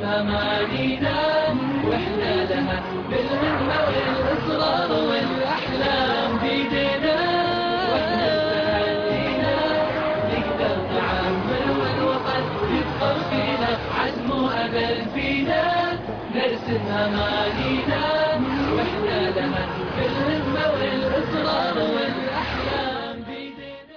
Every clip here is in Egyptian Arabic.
أمانينا وإحنا لها بالهمة والإصرار والأحلام بيدينا وإحنا بتحدينا نقدر نعمل والوطن يفخر فينا عزم وأمل فينا نرسم أمانينا وإحنا لها بالهمة والإصرار والأحلام بيدينا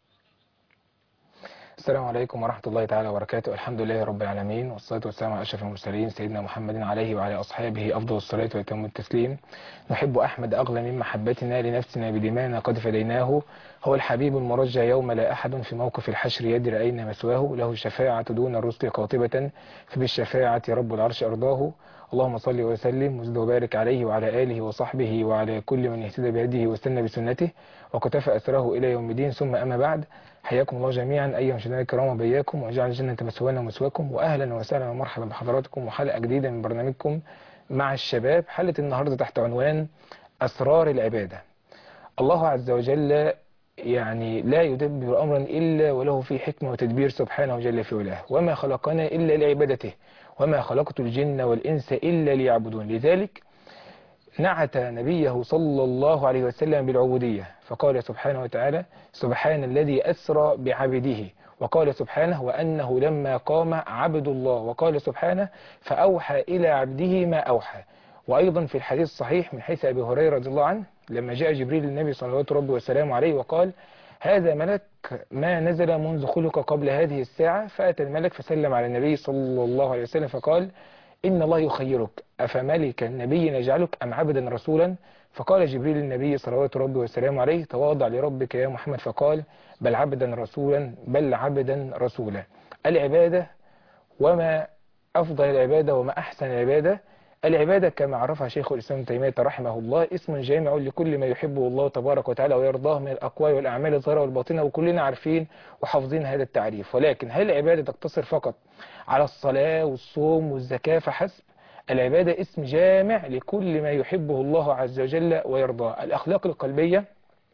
السلام عليكم ورحمة الله تعالى وبركاته الحمد لله رب العالمين والصلاة والسلام على أشرف المرسلين سيدنا محمد عليه وعلى أصحابه أفضل الصلاة وأتم التسليم نحب أحمد أغلى من محبتنا لنفسنا بدمانا قد فديناه هو الحبيب المرجى يوم لا أحد في موقف الحشر يدري أين مسواه له شفاعة دون الرسل قاطبة فبالشفاعة رب العرش أرضاه اللهم صل وسلم وزد وبارك عليه وعلى آله وصحبه وعلى كل من اهتدى بهديه واستنى بسنته وكتف أثره إلى يوم الدين ثم أما بعد حياكم الله جميعا أيها المشاهدين الكرام وبياكم وجعل الجنة مسوانا ومسواكم وأهلا وسهلا ومرحبا بحضراتكم وحلقة جديدة من برنامجكم مع الشباب حلقة النهاردة تحت عنوان أسرار العبادة الله عز وجل يعني لا يدبر أمرا إلا وله فيه حكمة وتدبير سبحانه جل في علاه وما خلقنا إلا لعبادته وما خلقت الجن والإنس إلا ليعبدون لذلك نعت نبيه صلى الله عليه وسلم بالعبودية فقال سبحانه وتعالى سبحان الذي أسرى بعبده وقال سبحانه وأنه لما قام عبد الله وقال سبحانه فأوحى إلى عبده ما أوحى وأيضا في الحديث الصحيح من حيث أبي هريرة رضي الله عنه لما جاء جبريل للنبي صلى الله عليه وسلم عليه وقال هذا ملك ما نزل منذ خلق قبل هذه الساعة فأتى الملك فسلم على النبي صلى الله عليه وسلم فقال إن الله يخيرك أفملك النبي نجعلك أم عبدا رسولا فقال جبريل النبي صلوات ربي وسلامه عليه تواضع لربك يا محمد فقال بل عبدا رسولا بل عبدا رسولا العبادة وما أفضل العبادة وما أحسن العبادة العبادة كما عرفها شيخ الإسلام ابن تيمية رحمه الله اسم جامع لكل ما يحبه الله تبارك وتعالى ويرضاه من الأقوال والأعمال الظاهرة والباطنة وكلنا عارفين وحافظين هذا التعريف ولكن هل العبادة تقتصر فقط على الصلاة والصوم والزكاة فحسب العبادة اسم جامع لكل ما يحبه الله عز وجل ويرضاه الأخلاق القلبية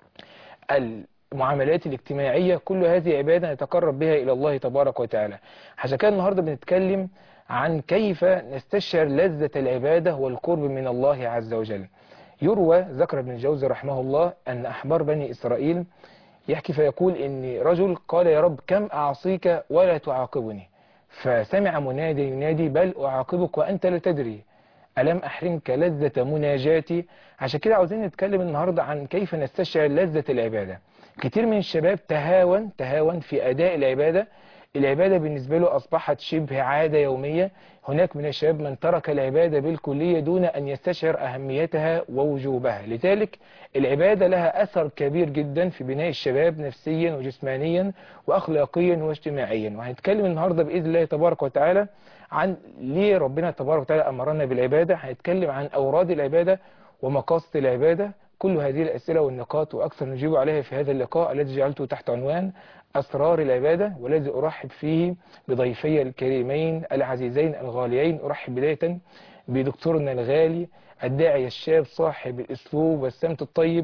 المعاملات الاجتماعية كل هذه عبادة نتقرب بها إلى الله تبارك وتعالى عشان كده النهاردة بنتكلم عن كيف نستشعر لذة العبادة والقرب من الله عز وجل يروى ذكر ابن الجوزي رحمه الله أن أحبار بني إسرائيل يحكي فيقول إن رجل قال يا رب كم أعصيك ولا تعاقبني فسمع منادي ينادي بل أعاقبك وأنت لا تدري ألم أحرمك لذة مناجاتي عشان كده عاوزين نتكلم النهاردة عن كيف نستشعر لذة العبادة كتير من الشباب تهاون تهاون في أداء العبادة العبادة بالنسبة له أصبحت شبه عادة يومية هناك من الشباب من ترك العبادة بالكلية دون أن يستشعر أهميتها ووجوبها لذلك العبادة لها أثر كبير جدا في بناء الشباب نفسيا وجسمانيا وأخلاقيا واجتماعيا وهنتكلم النهاردة بإذن الله تبارك وتعالى عن ليه ربنا تبارك وتعالى أمرنا بالعبادة هنتكلم عن أوراد العبادة ومقاصد العبادة كل هذه الأسئلة والنقاط وأكثر نجيب عليها في هذا اللقاء الذي جعلته تحت عنوان أسرار العبادة والذي أرحب فيه بضيفي الكريمين العزيزين الغاليين أرحب بداية بدكتورنا الغالي الداعي الشاب صاحب الأسلوب والسمت الطيب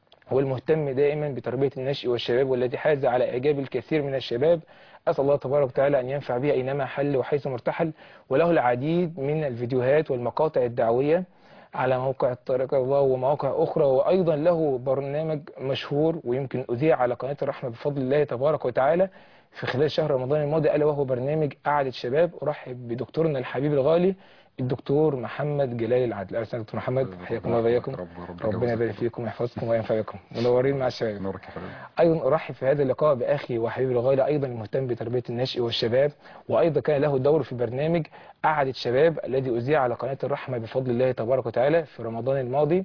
والمهتم دائما بتربية النشء والشباب والذي حاز على إعجاب الكثير من الشباب أسأل الله تبارك وتعالى أن ينفع به أينما حل وحيث مرتحل وله العديد من الفيديوهات والمقاطع الدعوية على موقع الطريق الله ومواقع أخرى وأيضا له برنامج مشهور ويمكن أذيع على قناة الرحمة بفضل الله تبارك وتعالى في خلال شهر رمضان الماضي ألا وهو برنامج قعدة شباب أرحب بدكتورنا الحبيب الغالي الدكتور محمد جلال العدل أهلا وسهلا دكتور محمد حياكم الله وبياكم ربنا يبارك فيكم ويحفظكم وينفع بكم منورين مع الشباب نورك يا حبيبي أيضا أرحب في هذا اللقاء بأخي وحبيبي الغالي أيضا المهتم بتربية النشء والشباب وأيضا كان له دور في برنامج قعدة شباب الذي أذيع على قناة الرحمة بفضل الله تبارك وتعالى في رمضان الماضي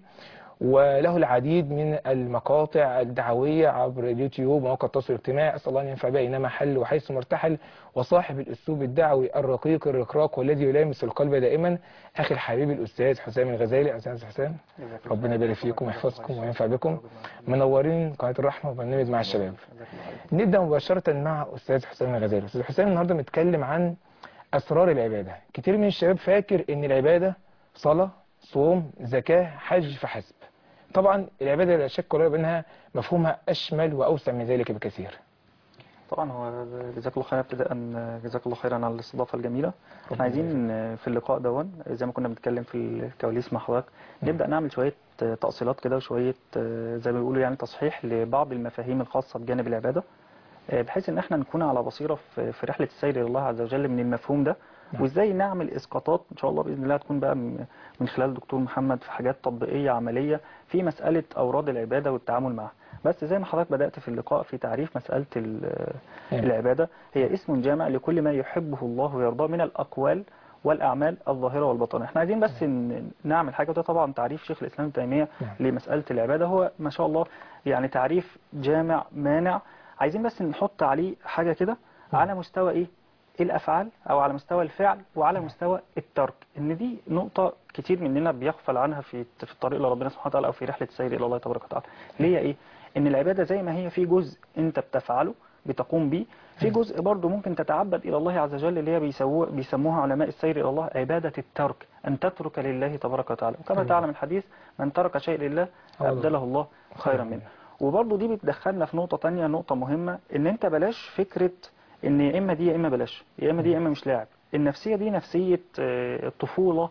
وله العديد من المقاطع الدعوية عبر اليوتيوب ومواقع التواصل الاجتماعي أسأل الله أن ينفع بها أينما حل وحيث مرتحل وصاحب الأسلوب الدعوي الرقيق الرقراق والذي يلامس القلب دائما أخي الحبيب الأستاذ حسام الغزالي أستاذ حسام ربنا يبارك فيكم ويحفظكم وينفع بكم منورين قناة الرحمة وبرنامج مع الشباب نبدأ مباشرة مع أستاذ حسام الغزالي أستاذ حسام النهاردة بنتكلم عن أسرار العبادة كتير من الشباب فاكر أن العبادة صلاة صوم زكاة حج فحسب طبعا العبادة لا شك ولا ريب انها مفهومها أشمل وأوسع من ذلك بكثير طبعا هو جزاك الله خيرا ابتداء جزاك الله خيرا على الاستضافه الجميله احنا عايزين في اللقاء دون زي ما كنا بنتكلم في الكواليس مع حضرتك نبدا نعمل شويه تأصيلات كده وشويه زي ما بيقولوا يعني تصحيح لبعض المفاهيم الخاصه بجانب العباده بحيث ان احنا نكون على بصيره في في رحله السير الى الله عز وجل من المفهوم ده نعم. وازاي نعمل اسقاطات ان شاء الله باذن الله تكون بقى من من خلال الدكتور محمد في حاجات تطبيقيه عمليه في مساله اوراد العباده والتعامل معها بس زي ما حضرتك بدات في اللقاء في تعريف مساله ال- نعم. العباده هي اسم جامع لكل ما يحبه الله ويرضاه من الاقوال والاعمال الظاهره والباطنه احنا عايزين بس ن- نعمل حاجه وده طبعا تعريف شيخ الاسلام ابن تيميه نعم. لمساله العباده هو ما شاء الله يعني تعريف جامع مانع عايزين بس نحط عليه حاجه كده على مستوى ايه الافعال او على مستوى الفعل وعلى مستوى الترك ان دي نقطه كتير مننا بيغفل عنها في في الطريق لربنا سبحانه وتعالى او في رحله السير الى الله تبارك وتعالى اللي هي ايه ان العباده زي ما هي في جزء انت بتفعله بتقوم بيه في جزء برضه ممكن تتعبد الى الله عز وجل اللي هي بيسووه بيسموها علماء السير الى الله عباده الترك ان تترك لله تبارك وتعالى وكما جميل. تعلم الحديث من ترك شيء لله الله. ابدله الله خيرا منه وبرضه دي بتدخلنا في نقطه تانية نقطه مهمه ان انت بلاش فكره ان يا اما دي يا اما بلاش يا اما دي يا اما مش لاعب النفسيه دي نفسيه آه، طفوله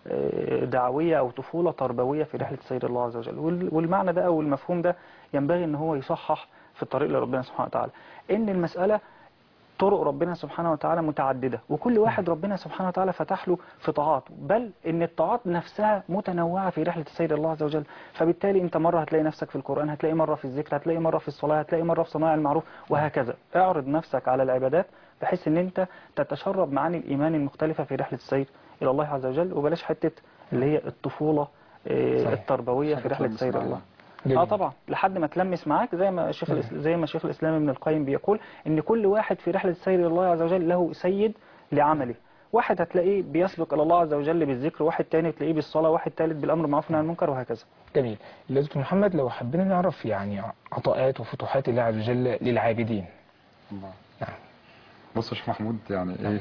آه، دعويه او طفوله تربويه في رحله سير الله عز وجل وال- والمعنى ده او المفهوم ده ينبغي ان هو يصحح في الطريق لربنا سبحانه وتعالى ان المساله طرق ربنا سبحانه وتعالى متعددة وكل واحد ربنا سبحانه وتعالى فتح له في طاعات بل ان الطاعات نفسها متنوعة في رحلة السير الله عز وجل فبالتالي انت مرة هتلاقي نفسك في القرآن هتلاقي مرة في الذكر هتلاقي مرة في الصلاة هتلاقي مرة في صناع المعروف وهكذا اعرض نفسك على العبادات بحيث ان انت تتشرب معاني الإيمان المختلفة في رحلة السير إلى الله عز وجل وبلاش حتة اللي هي الطفولة آه، صحيح. التربوية في رحلة تلمس السير إلى معايا. الله جميل. اه طبعا لحد ما تلمس معاك زي ما شيخ الإس... زي ما شيخ الاسلام ابن القيم بيقول ان كل واحد في رحله السير الى الله عز وجل له سيد لعمله واحد هتلاقيه بيسبق الى الله عز وجل بالذكر واحد تاني تلاقيه بالصلاه واحد تالت بالامر بالمعروف والنهي عن المنكر وهكذا جميل يا دكتور محمد لو حبينا نعرف يعني عطاءات وفتوحات الله عز وجل للعابدين الله نعم. بص يا شيخ محمود يعني ايه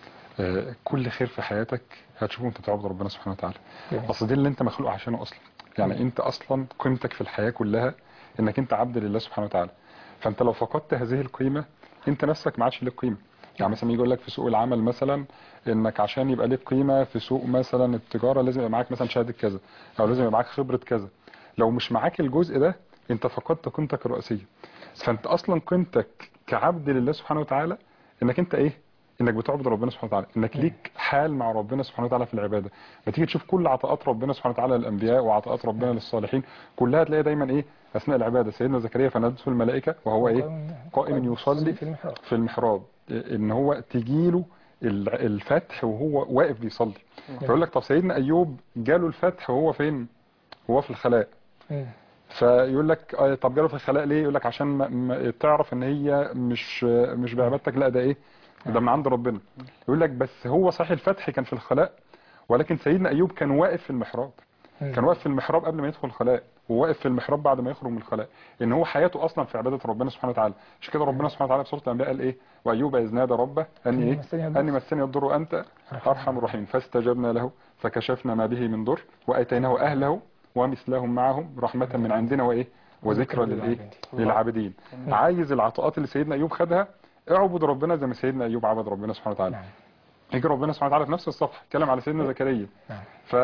آه كل خير في حياتك هتشوفه انت بتعبد ربنا سبحانه وتعالى جميل. اصل دي اللي انت مخلوق عشانه اصلا يعني انت اصلا قيمتك في الحياة كلها انك انت عبد لله سبحانه وتعالى فانت لو فقدت هذه القيمة انت نفسك ما عادش لك قيمة يعني مثلا يجي يقول لك في سوق العمل مثلا انك عشان يبقى ليك قيمة في سوق مثلا التجارة لازم يبقى معاك مثلا شهادة كذا او لازم يبقى معاك خبرة كذا لو مش معاك الجزء ده انت فقدت قيمتك الرئيسية فانت اصلا قيمتك كعبد لله سبحانه وتعالى انك انت ايه انك بتعبد ربنا سبحانه وتعالى انك ليك حال مع ربنا سبحانه وتعالى في العباده ما تيجي تشوف كل عطاءات ربنا سبحانه وتعالى للانبياء وعطاءات ربنا للصالحين كلها تلاقي دايما ايه اثناء العباده سيدنا زكريا فنادته الملائكه وهو ايه قائم يصلي في المحراب في المحراب ان هو تجيله ال- الفتح وهو واقف بيصلي فيقول لك طب سيدنا ايوب جاله الفتح وهو فين هو في الخلاء مم. فيقول لك آه، طب جاله في الخلاء ليه يقول لك عشان ما ما تعرف ان هي مش مش بعبادتك لا ده ايه ده من عند ربنا يقول لك بس هو صحيح الفتح كان في الخلاء ولكن سيدنا ايوب كان واقف في المحراب مم. كان واقف في المحراب قبل ما يدخل الخلاء وواقف في المحراب بعد ما يخرج من الخلاء ان هو حياته اصلا في عباده ربنا سبحانه وتعالى عشان كده ربنا سبحانه وتعالى في سوره الانبياء قال ايه وايوب اذ نادى ربه اني ايه مسني الضر. اني مسني الضر وانت ارحم الراحمين فاستجبنا له فكشفنا ما به من ضر واتيناه اهله ومثلهم معهم رحمه من عندنا وايه وذكرى للايه للعابدين عايز العطاءات اللي سيدنا ايوب خدها اعبد ربنا زي ما سيدنا ايوب عبد ربنا سبحانه وتعالى نعم يجي ربنا سبحانه وتعالى في نفس الصفحه اتكلم على سيدنا زكريا نعم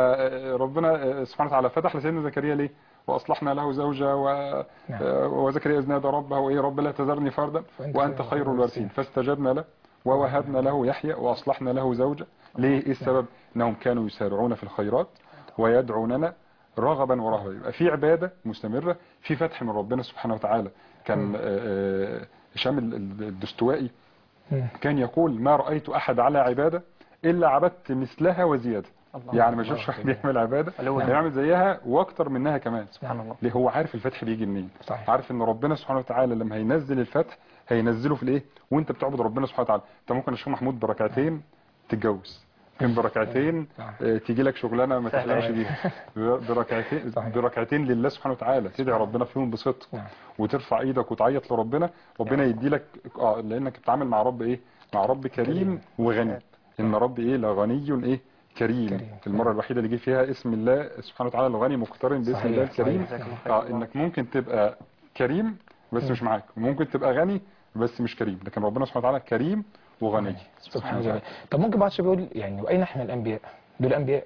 فربنا سبحانه وتعالى فتح لسيدنا زكريا ليه واصلحنا له زوجة و... نعم. وزكريا اذ نادى ربه وايه رب لا تذرني فردا وانت خير الوارثين فاستجبنا له ووهبنا له يحيى واصلحنا له زوجة ليه ايه السبب انهم كانوا يسارعون في الخيرات ويدعوننا رغبا ورهبا يبقى في عبادة مستمرة في فتح من ربنا سبحانه وتعالى كان آه، آه، هشام ال- ال- الدستوائي مم. كان يقول ما رأيت أحد على عبادة إلا عبدت مثلها وزيادة الله يعني ما الله شافش واحد الله. بيعمل عبادة علو هيعمل زيها واكتر منها كمان سبحان الله ليه هو عارف الفتح بيجي منين صحيح عارف ان ربنا سبحانه وتعالى لما هينزل الفتح هينزله في الايه وانت بتعبد ربنا سبحانه وتعالى انت ممكن يا شيخ محمود بركعتين تتجوز ممكن بركعتين نعم. آه، تيجي لك شغلانه ما سهلة تحلمش أوي. بيها ب- بركعتين صحيح. بركعتين لله سبحانه وتعالى تدعي ربنا فيهم بصدق نعم. وترفع ايدك وتعيط لربنا ربنا يدي لك اه لانك بتتعامل مع رب ايه مع رب كريم كريم. وغني ان رب ايه لغني ايه كريم كريم. المره الوحيده اللي جه فيها اسم الله سبحانه وتعالى الغني مقترن باسم صحيح، الله صحيح. الكريم جزاك الله خير. اه انك ممكن تبقى كريم بس مم. مش معاك وممكن تبقى غني بس مش كريم لكن ربنا سبحانه وتعالى كريم وغني سبحان الله طب ممكن بعض الشباب يقول يعني واين احنا الانبياء دول انبياء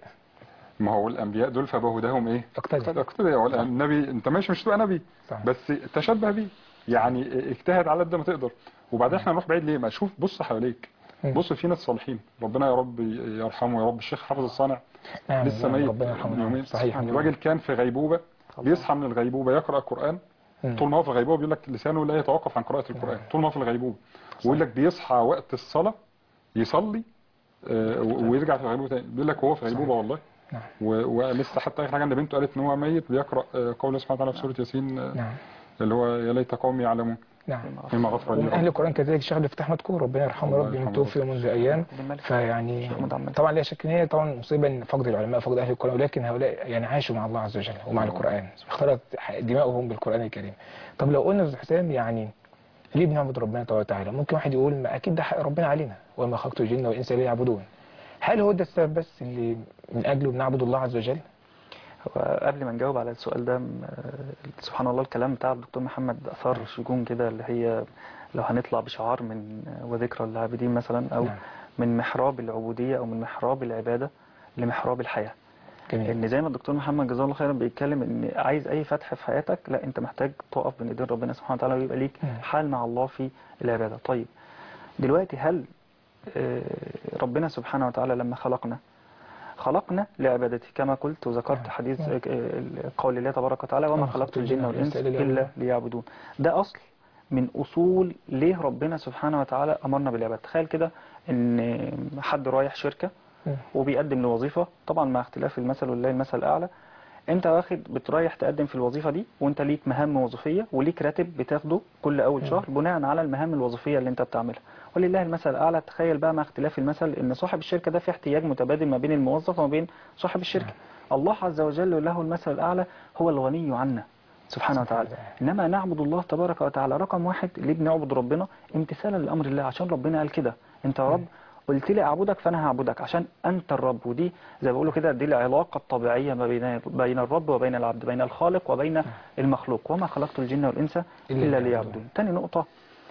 ما هو الانبياء دول فبهداهم ايه اقتدي اقتدي هو النبي انت ماشي مش تبقى نبي صح. بس تشبه بيه يعني اجتهد على قد ما تقدر وبعدين احنا نروح بعيد ليه ما شوف بص حواليك مم. بص في ناس صالحين ربنا يا رب يرحمه يا رب الشيخ حافظ الصانع نعم لسه نعم، ميت ربنا يرحمه يومين صحيح الراجل كان في غيبوبة بيصحى من الغيبوبة يقرأ القرآن مم. طول ما هو في الغيبوبة بيقول لك لسانه لا يتوقف عن قراءة القرآن طول ما هو في الغيبوبة ويقول لك بيصحى وقت الصلاة يصلي آه، و- ويرجع في الغيبوبة تاني بيقول لك وهو في غيبوبة والله نعم. و- ولسه حتى اخر حاجه ان بنته قالت ان هو ميت بيقرا آه، قول الله سبحانه وتعالى في سوره ياسين آه، نعم اللي هو يا ليت قومي يعلمون نعم مما غفر ومن لي اهل ربي. القران كذلك الشيخ عبد الفتاح مذكور ربنا يرحمه الله ربي يرحمه. من توفي منذ ايام الملك. فيعني الشيخ محمد عماد. طبعا لا شك ان هي طبعا مصيبه ان فقد العلماء فقد اهل القران ولكن هؤلاء يعني عاشوا مع الله عز وجل ومع القران اختلط دماؤهم بالقران الكريم طب لو قلنا يا استاذ حسام يعني ليه بنعبد ربنا تبارك وتعالى ممكن واحد يقول ما اكيد ده حق ربنا علينا وما خلقت الجن والانس الا يعبدون هل هو ده السبب بس اللي من اجله بنعبد الله عز وجل هو قبل ما نجاوب على السؤال ده م- آه، سبحان الله الكلام بتاع الدكتور محمد أثار شجون كده اللي هي لو هنطلع بشعار من آه، وذكرى للعابدين مثلا أو نعم. من محراب العبودية أو من محراب العبادة لمحراب الحياة جميل ان زي ما الدكتور محمد جزاه الله خيرا بيتكلم ان عايز اي فتح في حياتك لا انت محتاج تقف بين ايدين ربنا سبحانه وتعالى ويبقى ليك مم. حال مع الله في العباده طيب دلوقتي هل آه، ربنا سبحانه وتعالى لما خلقنا خلقنا لعبادته كما قلت وذكرت نعم. حديث نعم. آه، قول الله تبارك وتعالى وما خلقت الجن والانس الا ليعبدون ده اصل من اصول ليه ربنا سبحانه وتعالى امرنا بالعباده تخيل كده ان حد رايح شركه مم. وبيقدم لوظيفة طبعا مع اختلاف المثل ولله المثل الأعلى انت واخد بتريح تقدم في الوظيفة دي وانت ليك مهام وظيفية وليك راتب بتاخده كل اول شهر بناء على المهام الوظيفية اللي انت بتعملها ولله المثل الأعلى تخيل بقى مع اختلاف المثل ان صاحب الشركة ده في احتياج متبادل ما بين الموظف وما بين صاحب الشركة الله عز وجل له المثل الأعلى هو الغني عنا سبحانه وتعالى إنما نعبد الله تبارك وتعالى رقم واحد ليه بنعبد ربنا امتثالا لأمر الله عشان ربنا قال كده انت يا رب قلت لي اعبدك فانا هعبدك عشان انت الرب ودي زي ما بيقولوا كده دي العلاقه الطبيعيه ما بين بين الرب وبين العبد بين الخالق وبين المخلوق وما خلقت الجن والانس الا ليعبدون تاني نقطه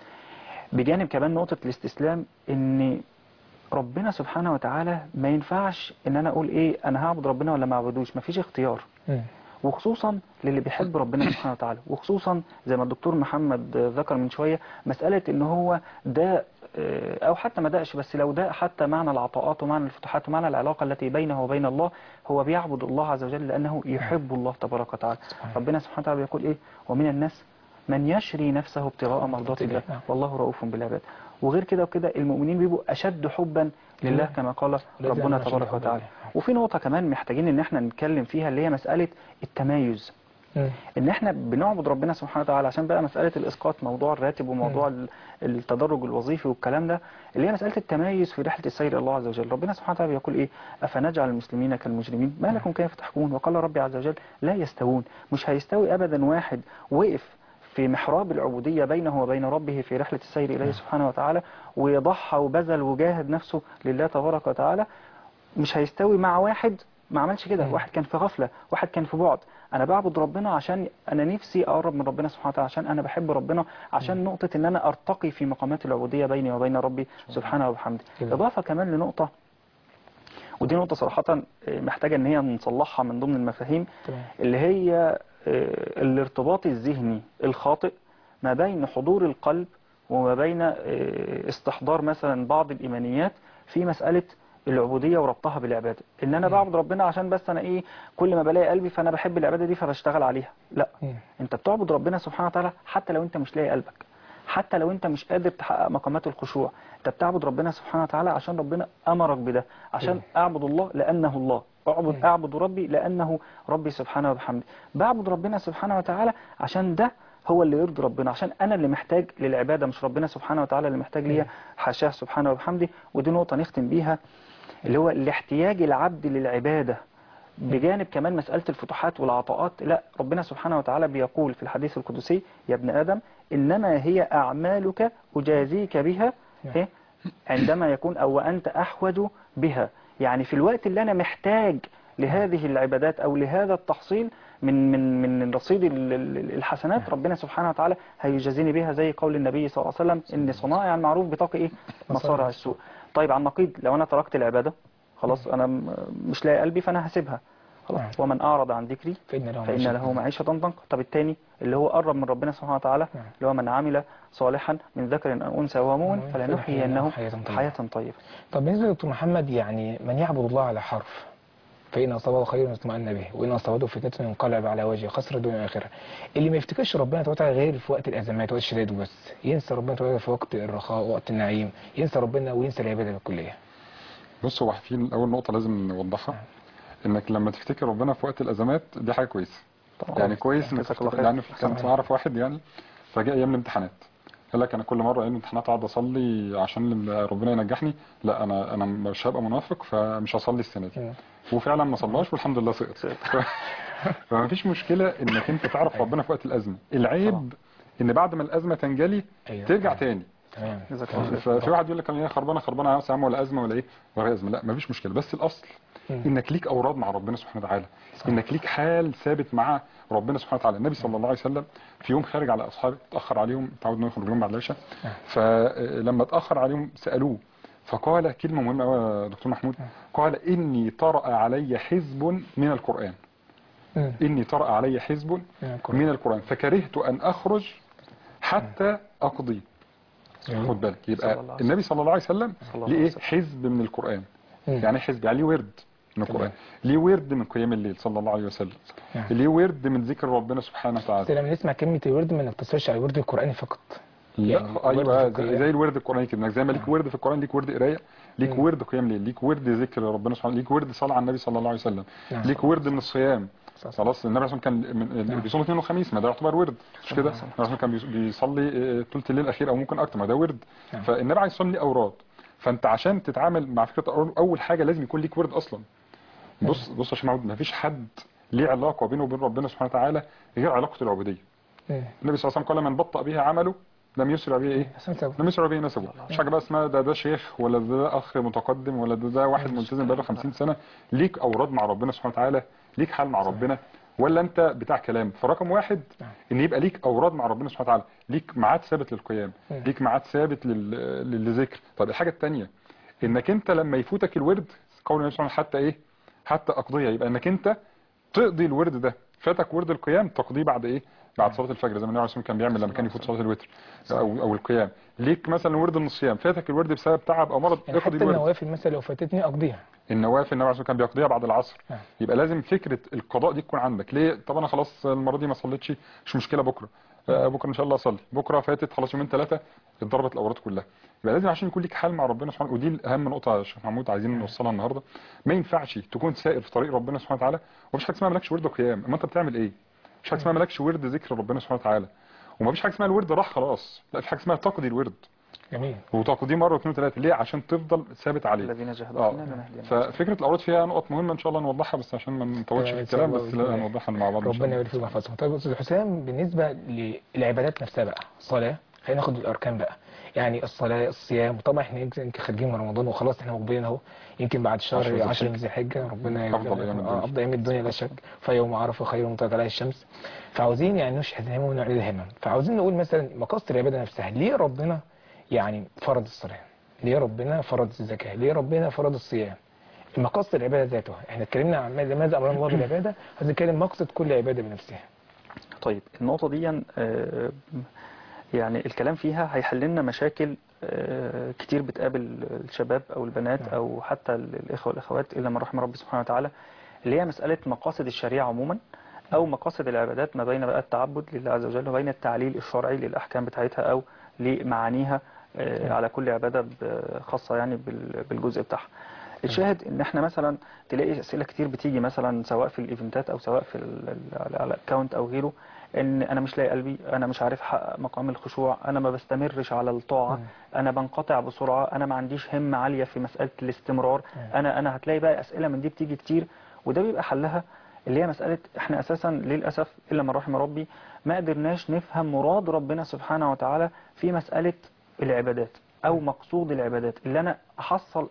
بجانب كمان نقطه الاستسلام ان ربنا سبحانه وتعالى ما ينفعش ان انا اقول ايه انا هعبد ربنا ولا ما اعبدوش مفيش اختيار مم. وخصوصا للي بيحب ربنا سبحانه وتعالى وخصوصا زي ما الدكتور محمد ذكر من شوية مسألة ان هو ده آه، او حتى ما دقش بس لو ده حتى معنى العطاءات ومعنى الفتوحات ومعنى العلاقة التي بينه وبين الله هو بيعبد الله عز وجل لأنه يحب الله تبارك وتعالى ربنا سبحانه وتعالى بيقول ايه ومن الناس من يشري نفسه ابتغاء مرضات الله نعم. والله رؤوف بالعباد وغير كده وكده المؤمنين بيبقوا أشد حبا لله كما قال الذين ربنا أشد تبارك حبا وتعالى لله. وفي نقطة كمان محتاجين ان احنا نتكلم فيها اللي هي مسألة التمايز مم. ان احنا بنعبد ربنا سبحانه وتعالى عشان بقى مسألة الاسقاط موضوع الراتب وموضوع ال- التدرج الوظيفي والكلام ده اللي هي مسألة التمايز في رحلة السير إلى الله عز وجل ربنا سبحانه وتعالى يقول ايه افنجعل المسلمين كالمجرمين ما لكم كيف تحكمون وقال ربي عز وجل لا يستوون مش هيستوي ابدا واحد وقف في محراب العبودية بينه وبين ربه في رحلة السير إليه سبحانه وتعالى وضحى وبذل وجاهد نفسه لله تبارك وتعالى مش هيستوي مع واحد ما عملش كده مم. واحد كان في غفلة واحد كان في بعد انا بعبد ربنا عشان انا نفسي اقرب من ربنا سبحانه وتعالى عشان انا بحب ربنا عشان نقطة ان انا ارتقي في مقامات العبودية بيني وبين ربي سبحانه وبحمده كده. اضافة كمان لنقطة ودي نقطة صراحة آه، محتاجة ان هي نصلحها من ضمن المفاهيم تمام اللي هي آه، الارتباط الذهني الخاطئ ما بين حضور القلب وما بين آه، استحضار مثلا بعض الإيمانيات في مسألة العبودية وربطها بالعبادة ان انا بعبد ربنا عشان بس انا ايه كل ما بلاقي قلبي فانا بحب العبادة دي فبشتغل عليها لا مم. انت بتعبد ربنا سبحانه وتعالى حتى لو انت مش لاقي قلبك حتى لو انت مش قادر تحقق مقامات الخشوع انت بتعبد ربنا سبحانه وتعالى عشان ربنا امرك بده عشان اعبد الله لانه الله اعبد اعبد ربي لانه ربي سبحانه وبحمده بعبد ربنا سبحانه وتعالى عشان ده هو اللي يرضي ربنا عشان انا اللي محتاج للعباده مش ربنا سبحانه وتعالى اللي محتاج ليا حاشاه سبحانه وبحمده ودي نقطه نختم بيها اللي هو الاحتياج العبد للعباده بجانب كمان مسألة الفتوحات والعطاءات لا ربنا سبحانه وتعالى بيقول في الحديث القدسي يا ابن آدم إنما هي أعمالك أجازيك بها إيه؟ عندما يكون أو أنت أحوج بها يعني في الوقت اللي أنا محتاج لهذه العبادات او لهذا التحصيل من من من رصيد ال- ال- الحسنات ربنا سبحانه وتعالى هيجازيني بها زي قول النبي صلى الله عليه وسلم ان صنائع المعروف بتقي ايه مصارع السوء طيب على النقيض لو انا تركت العباده خلاص انا م- مش لاقي قلبي فانا هسيبها خلاص نعم. ومن اعرض عن ذكري فإن له فإن معيشة له معيشة ضنكا طب التاني اللي هو قرب من ربنا سبحانه وتعالى نعم. اللي هو من عمل صالحا من ذكر أو أنثى وهو مؤمن مؤمن فلنحيينه حياة طيبة. حياة طيبة طب بالنسبة لدكتور محمد يعني من يعبد الله على حرف فإن أصابه خير اطمأن به وإن أصابته فتنة انقلب على وجهه خسر الدنيا والآخرة اللي ما يفتكرش ربنا تبارك وتعالى غير في وقت الأزمات وقت الشدائد وبس ينسى ربنا تبارك وتعالى في وقت الرخاء وقت النعيم ينسى ربنا وينسى العبادة بالكلية بص هو في اول نقطه لازم نوضحها انك لما تفتكر ربنا في وقت الازمات دي حاجه كويسه طبعا يعني كويس انك جزاك الله تفتكر خير. يعني كان أحسن. اعرف واحد يعني فجاء ايام الامتحانات قال لك انا كل مره ايام الامتحانات اقعد اصلي عشان ربنا ينجحني لا انا انا مش هبقى منافق فمش هصلي السنه دي مم. وفعلا ما صلاش والحمد لله سقط فما فيش مشكله انك انت تعرف ربنا في وقت الازمه العيب ان بعد ما الازمه تنجلي أيوة. ترجع تاني تمام جزاك الله خير ففي واحد يقول لك انا خربانه خربانه يا عم ولا ازمه ولا ايه ولا ازمه لا مفيش مشكله بس الاصل مم. انك ليك اوراد مع ربنا سبحانه وتعالى انك ليك حال ثابت مع ربنا سبحانه وتعالى النبي صلى الله عليه وسلم في يوم خارج على اصحابه اتاخر عليهم تعود انه يخرج لهم بعد العشاء نعم. فلما اتاخر عليهم سالوه فقال كلمه مهمه قوي يا دكتور محمود قال اني طرأ علي حزب من القران مم. اني طرأ علي حزب من القرآن. من القران فكرهت ان اخرج حتى اقضي جميل. خد بالك صلى يبقى الله عليه النبي صلى الله عليه وسلم صلى الله ليه عليه ايه وسلم. حزب من القرآن مم. يعني حزب يعني ليه ورد من تمام. القرآن ليه ورد من قيام الليل صلى الله عليه وسلم نعم. ليه ورد من ذكر ربنا سبحانه بس وتعالى لما نسمع كلمة الورد ما نقتصرش على الورد القرآني فقط لا يعني ورد ايوه في زي, القرآن. زي الورد القرآني كده انك زي ما ليك ورد في القرآن ليك ورد قرايه ليك مم. ورد قيام ليل ليك ورد ذكر ربنا سبحانه ليك ورد صلاة على النبي صلى الله عليه وسلم نعم. ليك ورد من الصيام صح. خلاص النبي صلى الله عليه وسلم كان من- نعم. بيصوم اثنين وخميس ما ده يعتبر ورد مش كده صح. النبي صلى الله عليه وسلم كان بيص- بيصلي آه، ثلث الليل الاخير او ممكن اكتر ما ده ورد نعم. فالنبي عليه الصلاه والسلام ليه اوراد فانت عشان تتعامل مع فكره الأوراد، اول حاجه لازم يكون ليك ورد اصلا بص بص يا شيخ محمود ما فيش حد ليه علاقه بينه وبين ربنا سبحانه وتعالى غير علاقه العبوديه مم. النبي صلى الله عليه وسلم قال من بطأ به عمله لم يسرع به ايه حسن سوا. لم يسرع به نسبه مش حاجه بقى اسمها ده ده شيخ ولا ده, ده اخ متقدم ولا ده ده واحد ملتزم بقاله 50 سنه ليك اوراد مع ربنا سبحانه وتعالى ليك حال مع ربنا ولا انت بتاع كلام فرقم واحد نعم. ان يبقى ليك اوراد مع ربنا سبحانه وتعالى ليك ميعاد ثابت للقيام مم. ليك ميعاد ثابت لل- للذكر طب الحاجه الثانيه انك انت لما يفوتك الورد قول النبي صلى الله عليه وسلم حتى ايه حتى اقضيه يبقى انك انت تقضي الورد ده فاتك ورد القيام تقضيه بعد ايه بعد صلاه الفجر زي ما النبي عليه الصلاه والسلام كان بيعمل لما كان يفوت صلاه الوتر او او القيام ليك مثلا ورد من الصيام فاتك الورد بسبب تعب او مرض يعني اقضي حتى الورد النوافل مثلا لو فاتتني أقضيها النوافل النبي عليه الصلاه والسلام كان بيقضيها بعد العصر نعم. يبقى لازم فكره القضاء دي تكون عندك ليه طب انا خلاص المره دي ما صليتش مش مشكله بكره آه، بكره ان شاء الله اصلي بكره فاتت خلاص يومين ثلاثه اتضربت الاوراد كلها يبقى لازم عشان يكون لك حال مع ربنا سبحانه ودي اهم نقطه يا شيخ محمود عايزين نوصلها النهارده ما ينفعش تكون سائر في طريق ربنا سبحانه وتعالى ومفيش حاجه اسمها مالكش ورد قيام اما انت بتعمل ايه مفيش حاجه اسمها مالكش ورد ذكر ربنا سبحانه وتعالى ومفيش حاجه اسمها الورد راح خلاص لا في حاجه اسمها تقضي الورد جميل وتقضيه مره واثنين وثلاثه ليه عشان تفضل ثابت عليه الذين جاهدوا اه فينا لنهدينهم ففكره الاوراد فيها نقط مهمه ان شاء الله نوضحها بس عشان ما نطولش تمام، في إن شاء الكلام الله بس بإذن لا الله. نوضحها مع بعض ان شاء ربنا الله يبارك فيك ويحفظكم طيب استاذ حسام بالنسبه للعبادات نفسها بقى الصلاه خلينا ناخد الاركان بقى يعني الصلاه الصيام وطبعا احنا يمكن يمكن خارجين من رمضان وخلاص احنا مقبلين اهو يمكن بعد عشر شهر ذي 10 الحجة. من ذي الحجه ربنا أفضل يجعلنا- أيام آه، الدنيا. افضل ايام الدنيا لا شك فيوم عرفه خير مطلعت عليه الشمس فعاوزين يعني نشحذ الهمم ونعيد الهمم فعاوزين نقول مثلا مقاصد العباده نفسها ليه ربنا يعني فرض الصلاه ليه ربنا فرض الزكاه ليه ربنا فرض الصيام مقاصد العباده ذاتها احنا اتكلمنا عن ماذا ماذا امرنا الله بالعباده عايزين نتكلم مقصد كل عباده بنفسها طيب النقطة دي آه، يعني الكلام فيها هيحل لنا مشاكل آه، كتير بتقابل الشباب أو البنات نعم. أو حتى الإخوة والأخوات إلا من رحم ربي سبحانه وتعالى اللي هي مسألة مقاصد الشريعة عموما أو مقاصد العبادات ما بين بقى التعبد لله عز وجل وبين التعليل الشرعي للأحكام بتاعتها أو لمعانيها آه، على كل عبادة ب- خاصة يعني بال- بالجزء بتاعها الشاهد ان احنا مثلا تلاقي اسئله كتير بتيجي مثلا سواء في الايفنتات او سواء في ال- ال- على الاكونت او غيره ان انا مش لاقي قلبي انا مش عارف احقق مقام الخشوع انا ما بستمرش على الطاعه مم. انا بنقطع بسرعه انا ما عنديش همه عاليه في مساله الاستمرار انا انا هتلاقي بقى اسئله من دي بتيجي كتير وده بيبقى حلها اللي هي مساله احنا اساسا للاسف الا من رحم ربي ما قدرناش نفهم مراد ربنا سبحانه وتعالى في مساله العبادات او مقصود العبادات اللي انا احصل ايه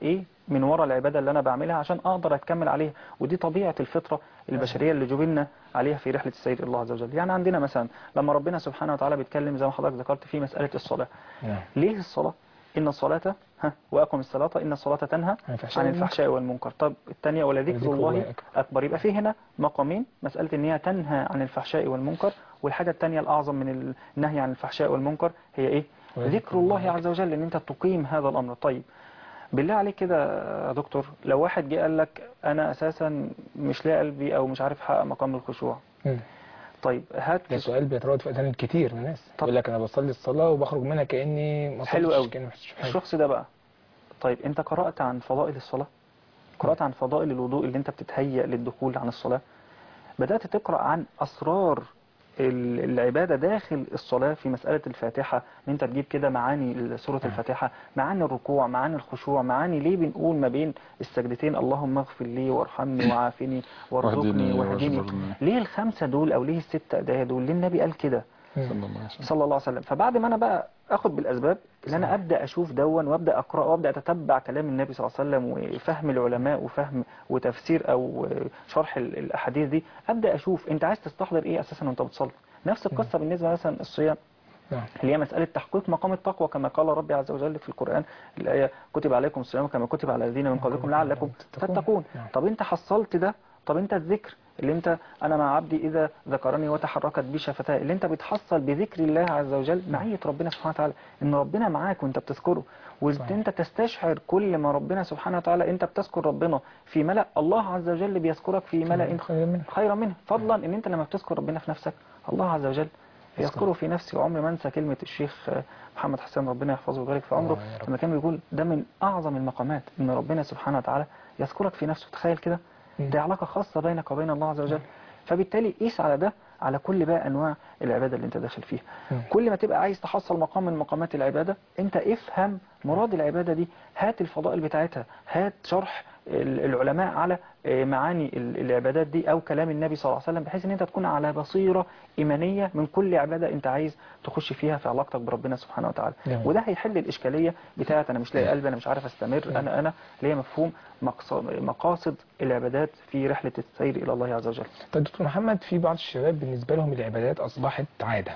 من وراء العبادة اللي أنا بعملها عشان أقدر أتكمل عليها ودي طبيعة الفطرة البشرية اللي جبلنا عليها في رحلة السير إلى الله عز وجل يعني عندنا مثلا لما ربنا سبحانه وتعالى بيتكلم زي ما حضرتك ذكرت في مسألة الصلاة نعم ليه الصلاة إن الصلاة ها وأقم الصلاة إن الصلاة تنهى عن الفحشاء عن والمنكر. الفحشاء والمنكر طب الثانية ولذكر ولذكر الله الله أكبر. أكبر يبقى في هنا مقامين مسألة إن هي تنهى عن الفحشاء والمنكر والحاجة الثانية الأعظم من النهي عن الفحشاء والمنكر هي إيه ولذكر ذكر الله الله عز وجل إن أنت تقيم هذا الأمر طيب بالله عليك كده يا دكتور لو واحد جه قال لك أنا أساسا مش لاقي قلبي أو مش عارف أحقق مقام الخشوع مم. طيب هات ده سؤال بيتراود في اذهان كتير من الناس طب. يقول لك انا بصلي الصلاه وبخرج منها كاني ما حلو صليتش، قوي. كاني ما حسيتش بحاجة. الشخص ده بقى طيب انت قرأت عن فضائل الصلاة قرأت عن فضائل الوضوء اللي انت بتتهيأ للدخول عن الصلاة بدأت تقرأ عن أسرار ال- العبادة داخل الصلاة في مسألة الفاتحة ان انت تجيب كده معاني سورة الفاتحة معاني الركوع معاني الخشوع معاني ليه بنقول ما بين السجدتين اللهم اغفر لي وارحمني وعافني وارزقني واهدني واهدني واجبرني. ليه الخمسة دول او ليه الستة أدايا دول ليه النبي قال كده مم. صلى الله عليه وسلم صلى الله عليه وسلم فبعد ما انا بقى اخد بالاسباب اللي انا ابدا اشوف دون وابدا اقرا وابدا اتتبع كلام النبي صلى الله عليه وسلم وفهم العلماء وفهم وتفسير او شرح ال- الاحاديث دي ابدا اشوف انت عايز تستحضر ايه اساسا وانت بتصلي نفس القصه بالنسبه مثلا الصيام نعم اللي هي مسألة تحقيق مقام التقوى كما قال ربي عز وجل في القرآن الآية كتب عليكم الصيام كما كتب على الذين من قبلكم لعلكم تتقون. تتقون نعم. طب انت حصلت ده طب انت الذكر اللي انت انا مع عبدي اذا ذكرني وتحركت بي شفتاه اللي انت بتحصل بذكر الله عز وجل معية ربنا سبحانه وتعالى ان ربنا معاك وانت بتذكره وانت صحيح. انت تستشعر كل ما ربنا سبحانه وتعالى انت بتذكر ربنا في ملأ الله عز وجل بيذكرك في ملأ خير منه خيرا منه فضلا ان انت لما بتذكر ربنا في نفسك الله عز وجل يذكره في نفسي وعمري ما انسى كلمة الشيخ محمد حسين ربنا يحفظه ويبارك في عمره آه يا رب. لما كان بيقول ده من اعظم المقامات ان ربنا سبحانه وتعالى يذكرك في نفسه تخيل كده مم. دي علاقة خاصة بينك وبين الله عز وجل فبالتالي قيس على ده على كل بقى انواع العبادة اللي انت داخل فيها مم. كل ما تبقى عايز تحصل مقام من مقامات العبادة انت افهم مراد العبادة دي هات الفضائل بتاعتها هات شرح ال- العلماء على آه، معاني ال- العبادات دي او كلام النبي صلى الله عليه وسلم بحيث ان انت تكون على بصيرة ايمانية من كل عبادة انت عايز تخش فيها في علاقتك بربنا سبحانه وتعالى جميل. وده هيحل الاشكالية بتاعت انا مش لاقي قلبي انا مش عارف استمر انا انا اللي هي مفهوم مقص- مقاصد العبادات في رحلة السير الى الله عز وجل طيب دكتور محمد في بعض الشباب بالنسبة لهم العبادات أصبحت عادة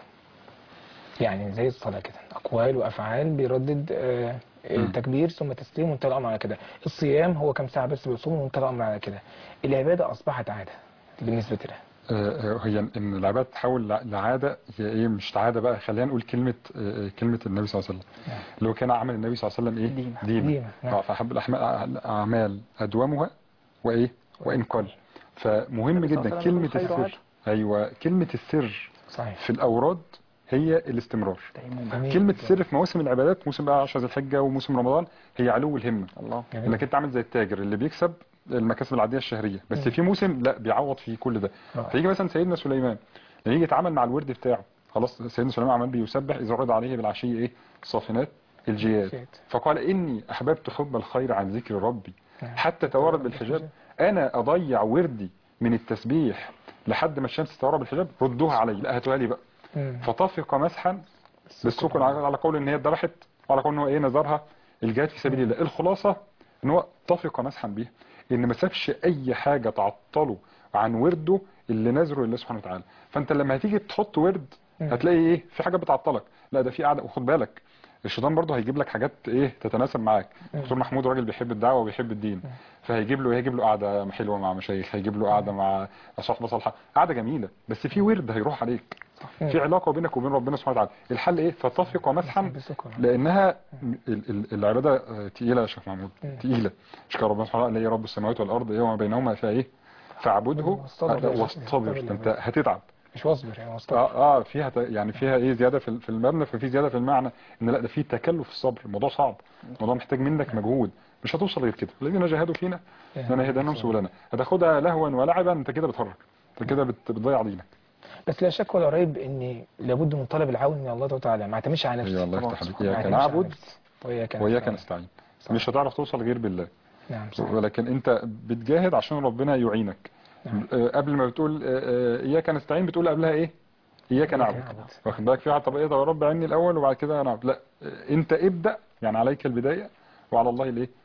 يعني زي الصلاة كده أقوال وأفعال بيردد آه، مم. تكبير ثم تسليم وانتهى الأمر على كده الصيام هو كم ساعة بس بيصوم وانتهى الأمر على كده العبادة أصبحت عادة بالنسبة له آه، هي ان العبادة تحول لع- لعادة هي ايه مش عادة بقى خلينا نقول كلمة آه، كلمة النبي صلى الله عليه وسلم نعم. اللي هو كان عمل النبي صلى الله عليه وسلم ايه ديمة. ديمة، نعم. آه، فأحب الأحمال- الأعمال أدومها وإيه وإن قل فمهم النبي صلى الله جدا عليه وسلم كلمة يقول خير السر أيوة كلمة السر صحيح في الأوراد هي الاستمرار جميل. كلمة السر في مواسم العبادات موسم بقى 10 ذي الحجة وموسم رمضان هي علو الهمة الله جميل. انك انت عامل زي التاجر اللي بيكسب المكاسب العاديه الشهريه بس في موسم لا بيعوض فيه كل ده رائع. فيجي مثلا سيدنا سليمان لما يجي يتعامل مع الورد بتاعه خلاص سيدنا سليمان عمال بيسبح اذا عرض عليه بالعشي ايه الصافنات الجياد الجياد. فقال اني احببت حب الخير عن ذكر ربي نعم. حتى توارد بالحجاب انا اضيع وردي من التسبيح لحد ما الشمس تتوارى بالحجاب ردوها علي لا هاتوها لي بقى مم. فطفق مسحا بالسكن على على قول ان هي اتذبحت وعلى قول ان هو ايه نذرها الجهاد في سبيل الله الخلاصه ان هو طفق مسحا بيها ان ما سابش اي حاجه تعطله عن ورده اللي نذره لله سبحانه وتعالى فانت لما هتيجي تحط ورد مم. هتلاقي ايه في حاجه بتعطلك لا ده في قاعده وخد بالك الشيطان برضه هيجيب لك حاجات ايه تتناسب معاك دكتور محمود راجل بيحب الدعوه وبيحب الدين فهيجيب له هيجيب له قعده حلوه مع مشايخ هيجيب له قعده مع صحبه صالحه قعده جميله بس في ورد هيروح عليك في علاقه بينك وبين ربنا سبحانه وتعالى الحل ايه فتفق مسحا بالسكر. لانها ال- ال- العباده آه، تقيله يا شيخ محمود مم. تقيله مش كان ربنا سبحانه وتعالى رب السماوات والارض ايه وما بينهما فيها ايه فاعبده واصطبر. واصطبر ده انت هتتعب مش واصبر يعني واصبر اه اه فيها ت- يعني فيها ايه زياده في ال- في المبنى ففي زياده في المعنى ان لا ده في تكلف في الصبر الموضوع صعب الموضوع محتاج منك مجهود مش هتوصل غير كده الذين جاهدوا فينا لنا هدانا سبلنا هتاخدها لهوا ولعبا انت كده بتهرج انت كده بت- بتضيع دينك بس لا شك ولا ريب ان لابد من طلب العون من الله وتعالى ما اعتمدش على نفسي يا الله طبعا. يفتح عليك ما اياك اعتمدش على نعبد نفسي. واياك واياك نستعين. نستعين مش هتعرف توصل غير بالله نعم صح. ولكن انت بتجاهد عشان ربنا يعينك نعم. آه، قبل ما بتقول آه، آه، اياك نستعين بتقول قبلها ايه اياك نعبد نعبد. واخد بالك في واحد طب ايه ده يا رب عيني الاول وبعد كده نعبد لا آه، انت ابدا يعني عليك البدايه وعلى الله الايه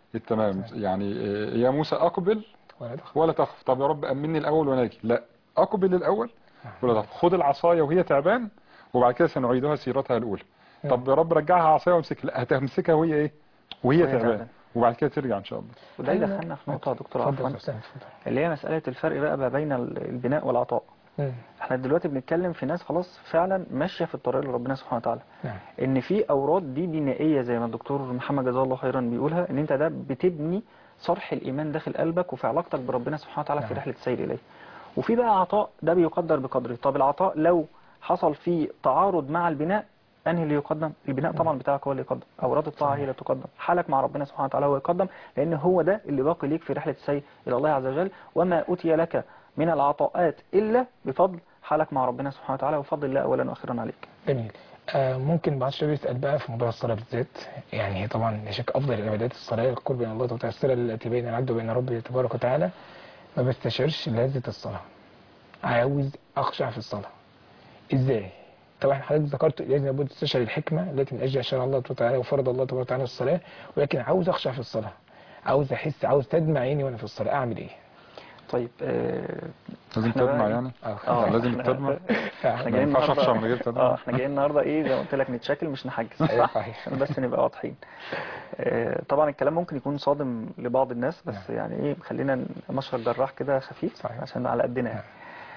تمام يعني آه، يا موسى اقبل ولا تخف ولا تخف طب يا رب امني الاول وانا اجي لا اقبل الاول ولا تخف خد العصايه وهي تعبان وبعد كده سنعيدها سيرتها الاولى طب يا رب رجعها عصايه وامسك لا هتمسكها وهي ايه وهي وهي تعبان تعبان. وبعد كده ترجع ان شاء الله وده أيوة. يدخلنا في نقطة يا دكتور اتفضل عفوا يا أستاذ، اتفضل. اللي هي مسألة الفرق بقى ما بين ال- البناء والعطاء مم. احنا دلوقتي بنتكلم في ناس خلاص فعلا ماشية في الطريق لربنا سبحانه وتعالى نعم ان في اوراد دي بنائية زي ما الدكتور محمد جزاه الله خيرا بيقولها ان انت ده بتبني صرح الايمان داخل قلبك وفي علاقتك بربنا سبحانه وتعالى في نعم. رحلة السير اليه وفي بقى عطاء ده بيقدر بقدره طب العطاء لو حصل فيه تعارض مع البناء انهي اللي يقدم البناء طبعا بتاعك هو اللي يقدم اوراد الطاعه هي اللي تقدم حالك مع ربنا سبحانه وتعالى هو يقدم لان هو ده اللي باقي ليك في رحله السير الى الله عز وجل وما اوتي لك من العطاءات الا بفضل حالك مع ربنا سبحانه وتعالى وفضل الله اولا واخيرا عليك جميل آه ممكن بعض الشباب يسأل بقى في موضوع الصلاة بالذات يعني هي طبعا لا شك أفضل العبادات الصلاة القرب من الله وتأثيرها التي بين العبد وبين ربه تبارك وتعالى ما بستشعرش لذة الصلاة عاوز أخشع في الصلاة إزاي؟ طبعا حضرتك ذكرت لازم لابد تستشعر الحكمة التي من أجل شرع الله تبارك وتعالى وفرض الله تبارك وتعالى الصلاة ولكن عاوز أخشع في الصلاة عاوز أحس عاوز تدمع عيني وأنا في الصلاة أعمل إيه؟ طيب آه لازم إحنا بقى تدمع إيه؟ يعني اه يعني لازم إحنا- تدمع احنا ما جايين ينفعش اخشع من النهارده غير اه تدمع احنا جايين النهارده ايه زي ما قلت لك نتشكل مش نحجز أيوة صح صحيح. عشان بس نبقى واضحين آه، طبعا الكلام ممكن يكون صادم لبعض الناس بس يعني ايه خلينا مشهد جراح كده خفيف صحيح. عشان على قدنا يعني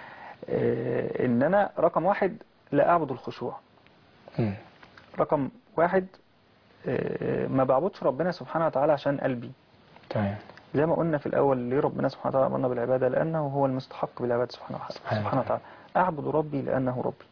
آه، ان انا رقم واحد لا اعبد الخشوع مم. رقم واحد آه، ما بعبدش ربنا سبحانه وتعالى عشان قلبي تمام زي ما قلنا في الأول ليه ربنا سبحانه وتعالى أمرنا بالعبادة لأنه هو المستحق بالعبادة سبحانه وتعالى سبحانه سبحانه وتعالى أعبد ربي لأنه ربي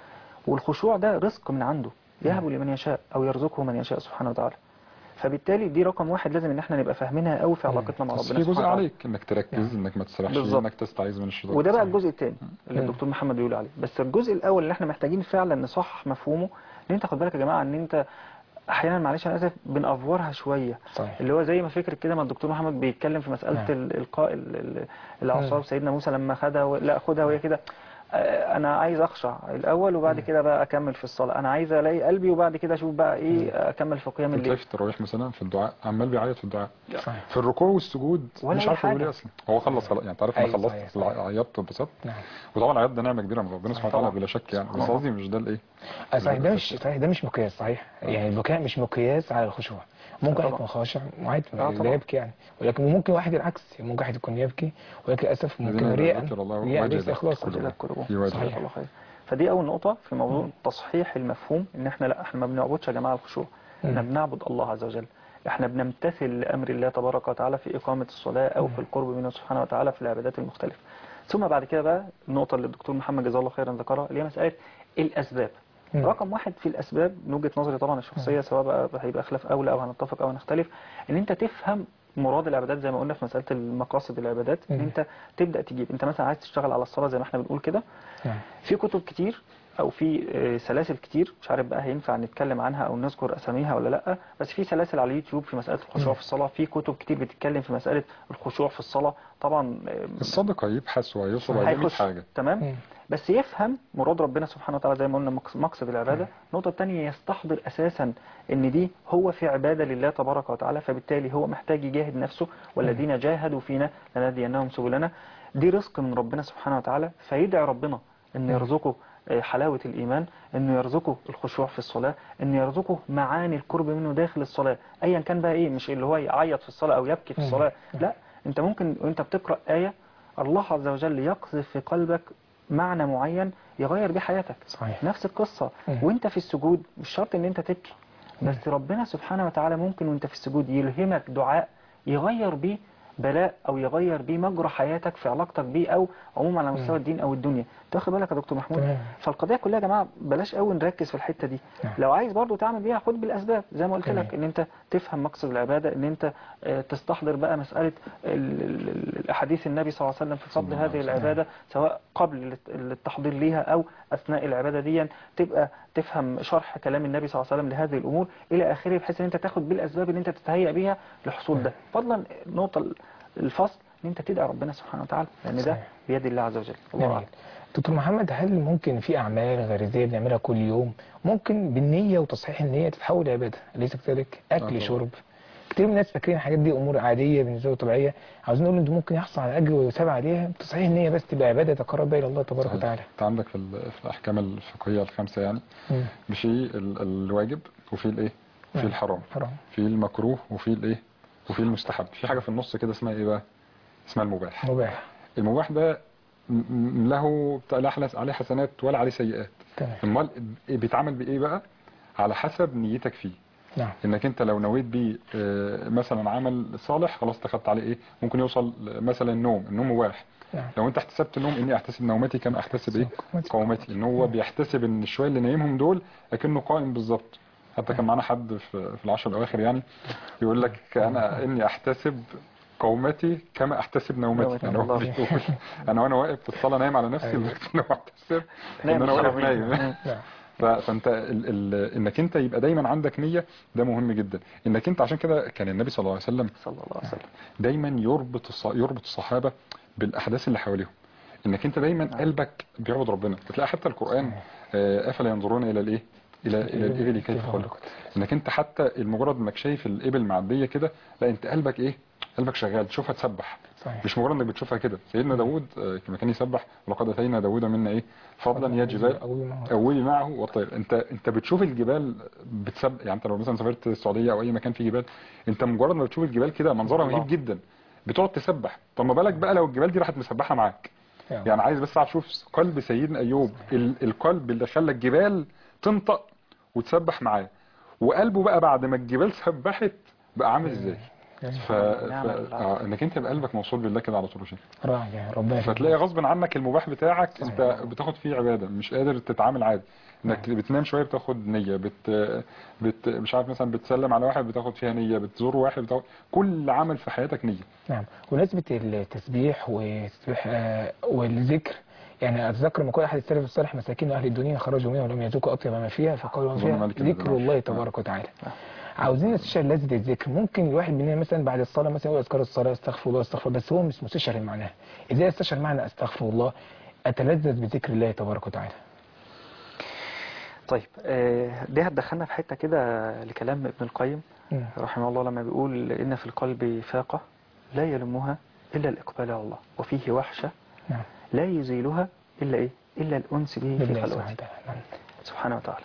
والخشوع ده رزق من عنده يهب لمن يشاء أو يرزقه من يشاء سبحانه وتعالى فبالتالي دي رقم واحد لازم ان احنا نبقى فاهمينها قوي في علاقتنا مع بس ربنا في جزء سبحانه وتعالى عليك انك تركز انك ما تسرحش بالظبط. انك تستعيذ من الشيطان وده بقى صحيح. الجزء الثاني اللي مم. الدكتور محمد بيقول عليه بس الجزء الاول اللي احنا محتاجين فعلا نصحح مفهومه ان انت خد بالك يا جماعه ان انت احيانا معلش انا اسف بنافورها شويه صحيح اللي هو زي ما فكر كده ما الدكتور محمد بيتكلم في مسألة نعم. ال- القاء ال- ال- العصا مم. سيدنا موسى لما خدها و... لا خدها وهي كده آه، انا عايز اخشع الاول وبعد كده بقى اكمل في الصلاة انا عايز الاقي قلبي وبعد كده اشوف بقى ايه اكمل في قيام تلاقي الليل في التراويح مثلا في الدعاء عمال بيعيط في الدعاء صحيح في الركوع والسجود ولا مش أي عارف يقول حاجة. ايه اصلا هو خلص خلاص يعني تعرف انا أيوة، خلصت صحيح، صحيح. عيطت وانبسطت نعم وطبعا العياط ده نعمه كبيره من ربنا سبحانه وتعالى طبعا. بلا شك يعني سبحان بس الله. قصدي مش ده الايه آه، صحيح ده مش صحيح ده مش مقياس صحيح يعني البكاء مش مقياس على الخشوع ممكن واحد طبعا. يكون خاشع وعادي آه، طبعا. لا يبكي يعني ولكن ممكن واحد العكس ممكن واحد يكون يبكي ولكن للاسف ممكن الذين إذا رياء ذكر الله رياء وجلت ليس اخلاصا قلوبهم. وجلت قلوبهم في وجه. جزاك الله خير فدي اول نقطة في موضوع تصحيح المفهوم ان احنا لا احنا ما بنعبدش يا جماعة الخشوع احنا مم. بنعبد الله عز وجل احنا بنمتثل لامر الله تبارك وتعالى في اقامة الصلاة او في القرب منه سبحانه وتعالى في العبادات المختلفة ثم بعد كده بقى النقطة اللي الدكتور محمد جزاه الله خيرا ذكرها اللي هي مسألة الاسباب مم. رقم واحد في الاسباب من وجهة نظري طبعا الشخصية سواء بقى هيبقى خلاف اولى او هنتفق او هنختلف ان انت تفهم مراد العبادات زي ما قلنا في مسألة المقاصد العبادات ان مم. انت تبدأ تجيب انت مثلا عايز تشتغل على الصلاة زي ما احنا بنقول كده نعم في كتب كتير او في آه، سلاسل كتير مش عارف بقى هينفع نتكلم عنها او نذكر اساميها ولا لا بس في سلاسل على اليوتيوب في مسألة الخشوع مم. في الصلاة في كتب كتير بتتكلم في مسألة الخشوع في الصلاة طبعا آه، الصادق هيبحث وهيوصل وهيعمل هيخش حاجه تمام مم. بس يفهم مراد ربنا سبحانه وتعالى زي ما قلنا مقص- مقصد العبادة مم. النقطة الثانية يستحضر أساسا إن دي هو في عبادة لله تبارك وتعالى فبالتالي هو محتاج يجاهد نفسه والذين جاهدوا فينا لنهدينهم سبلنا دي رزق من ربنا سبحانه وتعالى فيدعي ربنا إن مم. يرزقه آه، حلاوة الإيمان إنه يرزقه الخشوع في الصلاة إنه يرزقه معاني القرب منه داخل الصلاة أيا كان بقى إيه مش اللي هو يعيط في الصلاة أو يبكي في مم. الصلاة لا أنت ممكن وأنت بتقرأ آية الله عز وجل يقذف في قلبك معنى معين يغير بيه حياتك صحيح نفس القصة مم. وانت في السجود مش شرط ان انت تبكي بس ربنا سبحانه وتعالى ممكن وانت في السجود يلهمك دعاء يغير بيه بلاء او يغير بيه مجرى حياتك في علاقتك بيه او عموما على مستوى الدين او الدنيا تاخد بالك يا دكتور محمود تمام. فالقضيه كلها يا جماعه بلاش قوي نركز في الحته دي نعم. لو عايز برضو تعمل بيها خد بالاسباب زي ما قلت تمام. لك ان انت تفهم مقصد العباده ان انت آه، تستحضر بقى مساله ال- ال- ال- الاحاديث النبي صلى الله عليه وسلم في فضل الله عليه هذه وسلم. العباده سواء قبل الت- التحضير ليها او اثناء العباده دي تبقى تفهم شرح كلام النبي صلى الله عليه وسلم لهذه الامور الى اخره بحيث ان انت تاخد بالاسباب ان انت تتهيأ بيها لحصول ده فضلا النقطه ال- الفصل ان انت تدعي ربنا سبحانه وتعالى لان ده صحيح. بيد الله عز وجل الله جميل أعلم. دكتور محمد هل ممكن في أعمال غريزية بنعملها كل يوم ممكن بالنية وتصحيح النية تتحول لعبادة أليس كذلك؟ أكل طبعا. شرب كتير من الناس فاكرين الحاجات دي امور عاديه بالنسبه له طبيعيه عاوزين نقول انت ممكن يحصل على اجر ويثاب عليها صحيح ان هي بس تبقى عباده تقرب بها الى الله تبارك صحيح. وتعالى انت عندك في, ال- في الاحكام الفقهيه الخمسه يعني مم. في ال- الواجب وفي الايه في نعم. الحرام حرام في المكروه وفي الايه وفي المستحب في حاجه في النص كده اسمها ايه بقى اسمها المباح مباح المباح ده م- م- له لا حلس- عليه حسنات ولا عليه سيئات تمام امال بيتعمل بايه بقى على حسب نيتك فيه نعم انك انت لو نويت بيه آه، مثلا عمل صالح خلاص اتخذت عليه ايه ممكن يوصل مثلا النوم النوم مباح نعم لو انت احتسبت النوم اني احتسب نومتي كما احتسب ايه قومتي. قومتي ان هو بيحتسب ان الشويه اللي نايمهم دول اكنه قائم بالظبط حتى كان معانا حد في في العشر الاواخر يعني يقول لك انا اني احتسب قومتي كما احتسب نومتي نومتي، يعني هو الله. بيقول انا وانا واقف في الصلاه نايم على نفسي أيوة. لدرجه ان هو احتسب ان نايم انا واقف حرامية. نايم مم. نعم ف- فانت ال ال انك انت يبقى دايما عندك نيه ده مهم جدا انك انت عشان كده كان النبي صلى الله عليه وسلم صلى الله عليه وسلم دايما يربط الص- يربط الصحابه بالاحداث اللي حواليهم انك انت دايما قلبك بيعبد ربنا بتلاقي حتى القران آه، افلا ينظرون الى الايه الى الى الابل كيف خلقت انك انت حتى المجرد انك شايف الابل معديه كده لا انت قلبك ايه قلبك شغال تشوفها تسبح صحيح مش مجرد انك بتشوفها كده سيدنا داوود آه، لما كان يسبح ولقد اتينا داوود منا ايه فضلا يا جبال أقوي معه. قوي معه والطير انت انت بتشوف الجبال بتسب يعني انت لو مثلا سافرت السعوديه او اي مكان فيه جبال انت مجرد ما بتشوف الجبال كده منظرها الله. رهيب جدا بتقعد تسبح طب ما بالك بقى لو الجبال دي راحت مسبحه معاك يعني عايز بس تعرف شوف قلب سيدنا ايوب ال- القلب اللي خلى الجبال تنطق وتسبح معاه وقلبه بقى بعد ما الجبال سبحت بقى عامل ازاي ف... ف... نعم بالله. آه انك انت يبقى قلبك موصول بالله كده على طول وشيء راجع ربنا يخليك. فتلاقي غصب عنك المباح بتاعك انت صحيح. بتاخد فيه عباده مش قادر تتعامل عادي انك بتنام شويه بتاخد نيه بت... بت مش عارف مثلا بتسلم على واحد بتاخد فيها نيه بتزور واحد بتاخد كل عمل في حياتك نيه نعم ونسبة التسبيح والتسبيح آه، والذكر يعني أتذكر لما كل أحد السلف الصالح مساكين أهل الدنيا خرجوا منها ولم يذوقوا أطيب ما فيها فقالوا ما أظن فيها مالك بن ذكر دينار. الله تبارك وتعالى عاوزين نستشعر لذة الذكر ممكن الواحد مننا مثلا بعد الصلاة مثلا يقول أذكار الصلاة استغفر الله استغفر الله بس هو مش مستشعر معناها إزاي استشعر معنى أستغفر الله أتلذذ بذكر الله تبارك وتعالى طيب آه، دي هتدخلنا في حتة كده لكلام ابن القيم مم. رحمه الله لما بيقول إن في القلب فاقة لا يلمها إلا الإقبال على الله وفيه وحشة نعم لا يزيلها إلا إيه إلا الأنس به في بالله سبحانه خلوته وتعالى نعم. سبحانه وتعالى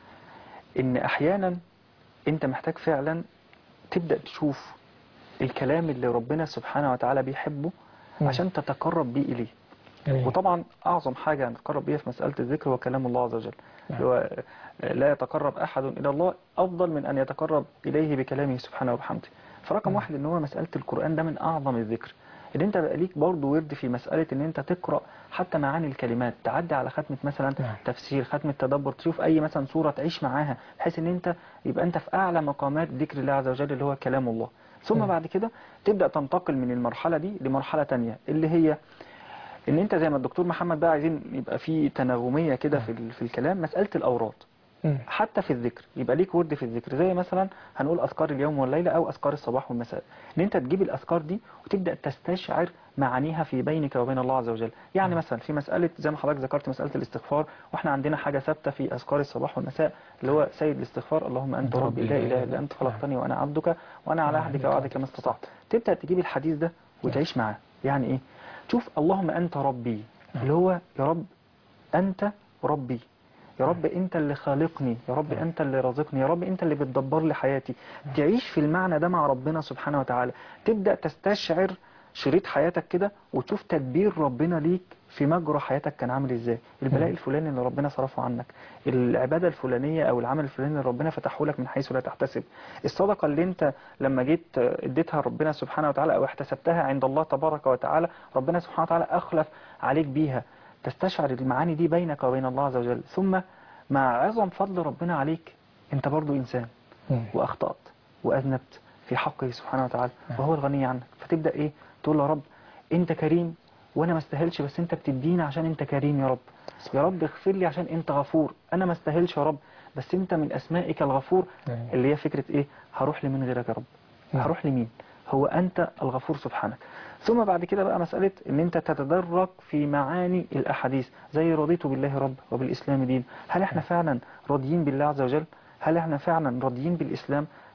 إن أحيانا أنت محتاج فعلا تبدأ تشوف الكلام اللي ربنا سبحانه وتعالى بيحبه مم. عشان تتقرب بيه إليه جميل. وطبعا أعظم حاجة نتقرب بيها في مسألة الذكر هو كلام الله عز وجل نعم. اللي هو لا يتقرب أحد إلى الله أفضل من أن يتقرب إليه بكلامه سبحانه وبحمده فرقم مم. واحد إن هو مسألة القرآن ده من أعظم الذكر إن أنت بقى ليك برضه ورد في مسألة إن أنت تقرأ حتى معاني الكلمات تعدي على ختمة مثلا نعم. تفسير ختمة تدبر تشوف أي مثلا صورة تعيش معاها بحيث إن أنت يبقى أنت في أعلى مقامات ذكر الله عز وجل اللي هو كلام الله ثم مم. بعد كده تبدأ تنتقل من المرحلة دي لمرحلة تانية اللي هي ان انت زي ما الدكتور محمد بقى عايزين يبقى في تناغميه كده في ال- في الكلام مساله الاوراد مم. حتى في الذكر يبقى ليك ورد في الذكر زي مثلا هنقول اذكار اليوم والليله او اذكار الصباح والمساء ان انت تجيب الاذكار دي وتبدا تستشعر معانيها في بينك وبين الله عز وجل يعني مثلا في مساله زي ما حضرتك ذكرت مساله الاستغفار واحنا عندنا حاجه ثابته في اذكار الصباح والمساء اللي هو سيد الاستغفار اللهم انت أنت ربي ربي لا لا اله إله الا انت إلا خلقتني وانا عبدك وانا على عهدك ووعدك ما استطعت تبدا تجيب الحديث ده وتعيش معاه يعني ايه شوف اللهم انت ربي اللي هو يا رب انت ربي يا رب انت اللي خالقني يا رب انت اللي رازقني يا رب انت اللي بتدبر لي حياتي تعيش في المعنى ده مع ربنا سبحانه وتعالى تبدا تستشعر شريط حياتك كده وتشوف تدبير ربنا ليك في مجرى حياتك كان عامل ازاي البلاء الفلاني اللي ربنا صرفه عنك العباده الفلانيه او العمل الفلاني اللي ربنا فتحه لك من حيث لا تحتسب الصدقه اللي انت لما جيت اديتها ربنا سبحانه وتعالى او احتسبتها عند الله تبارك وتعالى ربنا سبحانه وتعالى اخلف عليك بيها تستشعر المعاني دي بينك وبين الله عز وجل ثم مع عظم فضل ربنا عليك انت برضو انسان مم. واخطأت واذنبت في حقه سبحانه وتعالى وهو الغني عنك فتبدأ ايه تقول يا رب انت كريم وانا ما استاهلش بس انت بتديني عشان انت كريم يا رب يا رب اغفر لي عشان انت غفور انا ما استاهلش يا رب بس انت من اسمائك الغفور نعم. اللي هي فكرة ايه هروح لمين غيرك يا رب نعم. هروح لمين هو انت الغفور سبحانك ثم بعد كده بقى مسألة ان انت تتدرج في معاني الاحاديث زي رضيت بالله رب وبالاسلام دين هل احنا فعلا راضيين بالله عز وجل هل احنا فعلا راضيين بالاسلام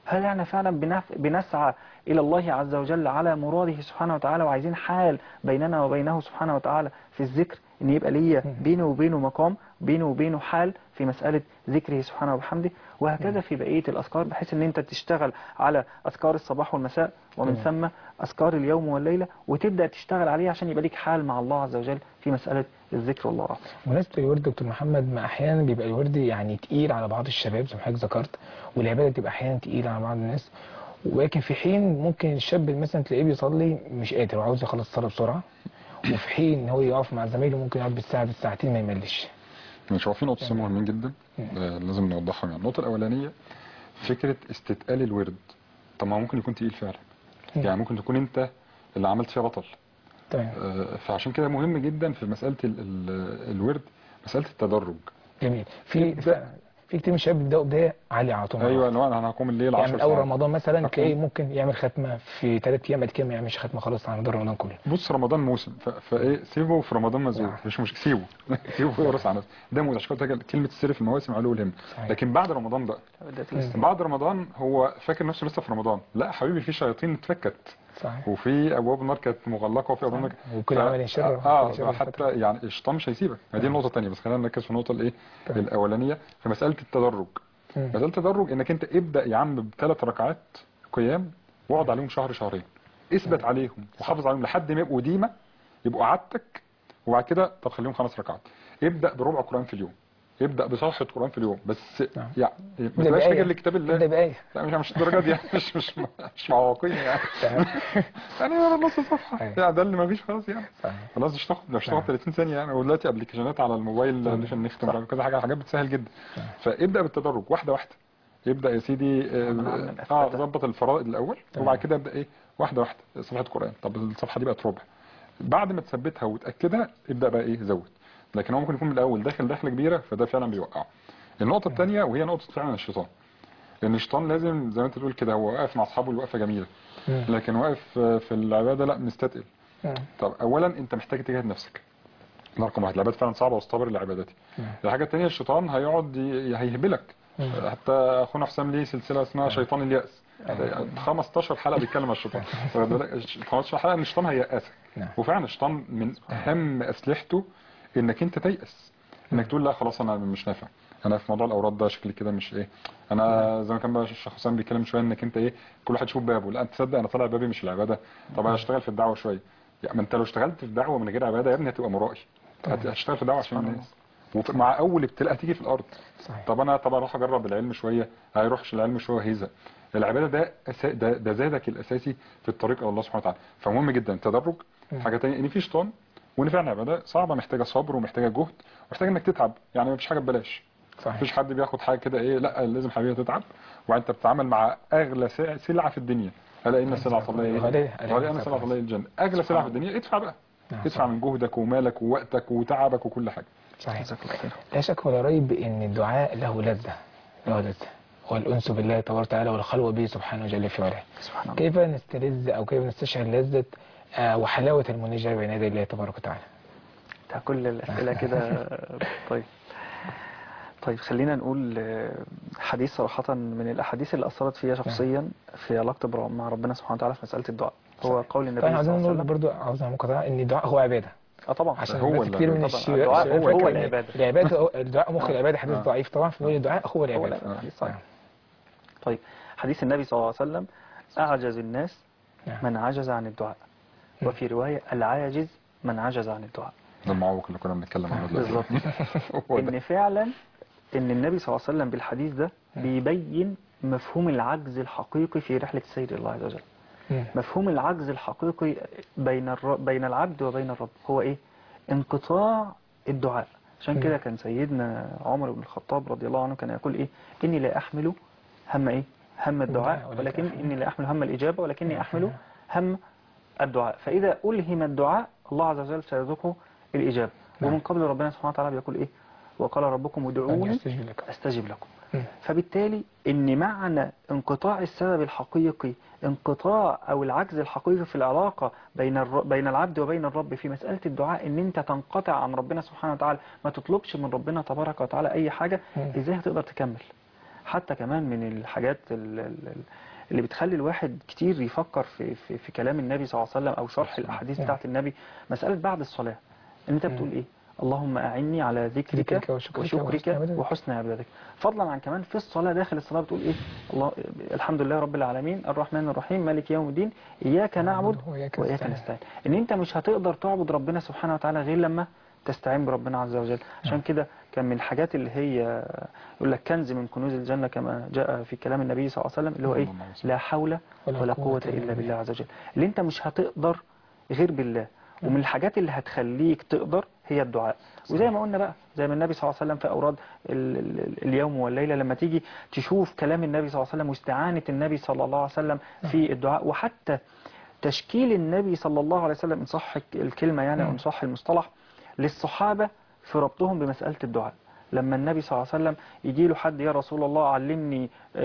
هل احنا فعلا بنف- بنسعى إلى الله عز وجل على مراده سبحانه وتعالى وعايزين حال بيننا وبينه سبحانه وتعالى في الذكر إن يبقى ليا بينه وبينه مقام بينه وبينه حال في مسألة ذكره سبحانه وبحمده وهكذا في بقية الأذكار بحيث إن أنت تشتغل على أذكار الصباح والمساء ومن ثم أذكار اليوم والليلة وتبدأ تشتغل عليه عشان يبقى ليك حال مع الله عز وجل في مسألة الذكر والله أعلم بالنسبه للورد دكتور محمد ما احيانا بيبقى الورد يعني تقيل على بعض الشباب زي ما حضرتك ذكرت والعباده تبقى احيانا تقيله على بعض الناس ولكن في حين ممكن الشاب مثلا تلاقيه بيصلي مش قادر وعاوز يخلص الصلاه بسرعه وفي حين ان هو يقف مع زمايله ممكن يقعد بالساعه بالساعتين ما يملش مش هو في نقطتين مهمين جدا آه، لازم نوضحهم يعني النقطة الأولانية فكرة استثقال الورد طب ما هو ممكن يكون تقيل فعلا مم. يعني ممكن تكون أنت اللي عملت فيها بطل تمام آه، فعشان كده مهم جدا في مسألة ال- ال- الورد مسألة التدرج جميل في في كتير من الشباب بيبداوا بدايه عاليه على طول أيوه لو أنا هقوم الليل 10 يعني من اول ساعات رمضان مثلا أكون- تلاقيه ممكن يعمل ختمه في ثلاث ايام بعد كده ما يعملش ختمه خالص على مدار رمضان كله بص رمضان موسم ف- فايه سيبه في رمضان مزور نعم. مش مش سيبه سيبه يقرص على نفسه ده موت عشان كده كلمه السر في المواسم علو الهم صحيح. لكن بعد رمضان بقى بدأت مم. الاستماع. بعد رمضان هو فاكر نفسه لسه في رمضان لا حبيبي في شياطين اتفكت صحيح وفي ابواب النار كانت مغلقه وفي ابواب النار وكل عمل شر اه وكل شر حتى فترة. يعني الشيطان مش هيسيبك ما دي نعم. النقطه الثانيه بس خلينا نركز في النقطه الايه تمام. الاولانيه في مساله التدرج مم. مساله التدرج انك انت ابدا يا عم بثلاث ركعات قيام واقعد عليهم شهر شهرين اثبت عليهم وحافظ عليهم لحد ما يبقوا ديمه يبقوا عادتك وبعد كده طب خليهم خمس ركعات ابدا بربع قران في اليوم ابدا بصفحه قران في اليوم بس نعم. يعني ما ابدأ تبقاش بآية. فاكر لكتاب ابدا الله بايه لا مش مش الدرجه دي يعني مش مش مش معوقين يعني تمام. يعني ورا نص صفحه أيوة. يعني ده اللي ما فيش خلاص يعني صحيح. خلاص مش تاخد مش نعم. تاخد 30 ثانيه يعني ودلوقتي ابلكيشنات على الموبايل طبعا. عشان نختم كذا حاجه حاجات بتسهل جدا فابدا بالتدرج واحده واحده ابدا يا سيدي اه نعم، آه، الأثبات. ظبط الفرائض الاول تمام. وبعد كده ابدا ايه واحده واحده صفحه قران طب الصفحه دي بقت ربع بعد ما تثبتها وتاكدها ابدا بقى ايه زود لكن هو ممكن يكون من الاول داخل دخله كبيره فده فعلا بيوقعه النقطه الثانيه وهي نقطه فعلا الشيطان لان الشيطان لازم زي ما انت تقول كده هو واقف مع اصحابه الوقفه جميله مم. لكن واقف آه، في العباده لا مستثقل مم. طب اولا انت محتاج تجاهد نفسك ده رقم واحد العبادة فعلا صعبه واصطبر لعبادتي نعم. الحاجه الثانيه الشيطان هيقعد ي- هيهبلك مم. حتى اخونا حسام ليه سلسله اسمها شيطان الياس 15 حلقه بيتكلم عن الشيطان واخد بالك؟ 15 حلقه ان الشيطان هيأسك نعم. وفعلا الشيطان من اهم اسلحته انك انت تيأس انك تقول لا خلاص انا مش نافع انا في موضوع الاوراد ده شكلي كده مش ايه انا زي ما كان بقى الشيخ حسام بيتكلم شويه انك انت ايه كل واحد يشوف بابه لا انت تصدق انا طالع بابي مش العباده طب انا اشتغل في الدعوه شويه يعني ما انت لو اشتغلت في الدعوه من غير عباده يا ابني هتبقى مرائي هت- هتشتغل في الدعوه عشان سبحان الناس ومع اول ابتلاء هتيجي في الارض صحيح طب انا طب اروح اجرب العلم شويه هيروحش العلم شويه هيزهق العباده ده أسا... ده, ده زادك الاساسي في الطريق الى الله سبحانه وتعالى فمهم جدا التدرج مم. حاجه ثانيه ان في شيطان وان فعلا العباده صعبه محتاجه صبر ومحتاجه جهد ومحتاجه انك تتعب يعني مفيش حاجه ببلاش صحيح مفيش حد بياخد حاجه كده ايه لا لازم حبيبي تتعب وانت بتتعامل مع اغلى سلعه سلعة في الدنيا الا ان سلعه الله ايه غالية. غاليه ان سلعه الله الجنه اغلى سلعه في الدنيا ادفع بقى نعم، ادفع صحيح. من جهدك ومالك ووقتك وتعبك وكل حاجه صحيح جزاك الله خير لا شك ولا ريب ان الدعاء له لذة له لذة والانس بالله تبارك وتعالى والخلوه به سبحانه جل في علاه سبحان الله كيف نستلذ او كيف نستشعر لذة آه، وحلاوة المناجاة بين يدي الله تبارك وتعالى بتاع كل الأسئلة كده طيب طيب خلينا نقول آه، حديث صراحة من الأحاديث اللي أثرت فيها شخصيا في علاقتي برا- مع ربنا سبحانه وتعالى في مسألة الدعاء هو قول النبي طبعا صلى عايزين الله عليه نقول وسلم برضو عاوز مقاطعة ان الدعاء هو عبادة اه طبعا عشان هو هو اللي كتير من طبعاً. الشباب الدعاء الشباب هو- فاكر هو إن العبادة. العبادة هو- الدعاء مخ العبادة حديث آه. ضعيف طبعا فنقول الدعاء هو هو العبادة العبادة. آه. حديث صحيح. نعم. طيب حديث النبي صلى الله عليه وسلم أعجز الناس نعم. من عجز عن الدعاء وفي رواية العاجز من عجز عن الدعاء ده المعوق اللي كنا بنتكلم عنه دلوقتي. بالظبط هو ده ان فعلا ان النبي صلى الله عليه وسلم بالحديث ده بيبين مفهوم العجز الحقيقي في رحلة السير الله عز وجل مم. مفهوم العجز الحقيقي بين الر... بين العبد وبين الرب هو ايه انقطاع الدعاء عشان كده كان سيدنا عمر بن الخطاب رضي الله عنه كان يقول ايه اني لا احمل هم ايه هم الدعاء الدعاء ولكن ولكن اني لا احمل هم الاجابه ولكني احمل هم الدعاء فاذا الهم الدعاء الله عز وجل سيرزقه الاجابه نعم. ومن قبل ربنا سبحانه وتعالى بيقول ايه وقال ربكم ادعوني يستجيب لك استجب لكم مم. فبالتالي ان معنى انقطاع السبب الحقيقي انقطاع او العجز الحقيقي في العلاقه بين الر... بين العبد وبين الرب في مساله الدعاء ان انت تنقطع عن ربنا سبحانه وتعالى ما تطلبش من ربنا تبارك وتعالى اي حاجه مم. ازاي هتقدر تكمل حتى كمان من الحاجات ال- ال- اللي بتخلي الواحد كتير يفكر في, في, في كلام النبي صلى الله عليه وسلم أو شرح الأحاديث نعم. بتاعت النبي مسألة بعد الصلاة إن أنت بتقول إيه اللهم أعني على ذكرك ذكرك وشكرك وشكرك وحسن عبادتك. وحسن عبادتك فضلا عن كمان في الصلاة داخل الصلاة بتقول إيه الله الحمد لله رب العالمين الرحمن الرحيم مالك يوم الدين إياك نعبد وإياك وإياك نستعين. نستعين إن أنت مش هتقدر تعبد ربنا سبحانه وتعالى غير لما تستعين بربنا عز وجل عشان كده كان من الحاجات اللي هي يقول لك كنز من كنوز الجنة كما جاء في كلام النبي صلى الله عليه وسلم اللي هو إيه صلى الله عليه وسلم. لا حول ولا قوة إلا بالله عز وجل اللي أنت مش هتقدر غير بالله ومن الحاجات اللي هتخليك تقدر هي الدعاء وزي ما قلنا بقى زي ما النبي صلى الله عليه وسلم في أوراد ال- ال- اليوم والليلة لما تيجي تشوف كلام النبي صلى الله عليه وسلم واستعانة النبي صلى الله عليه وسلم في الدعاء وحتى تشكيل النبي صلى الله عليه وسلم إن صح الكلمة يعني أو إن صح المصطلح للصحابة في ربطهم بمسألة الدعاء لما النبي صلى الله عليه وسلم يجي له حد يا رسول الله علمني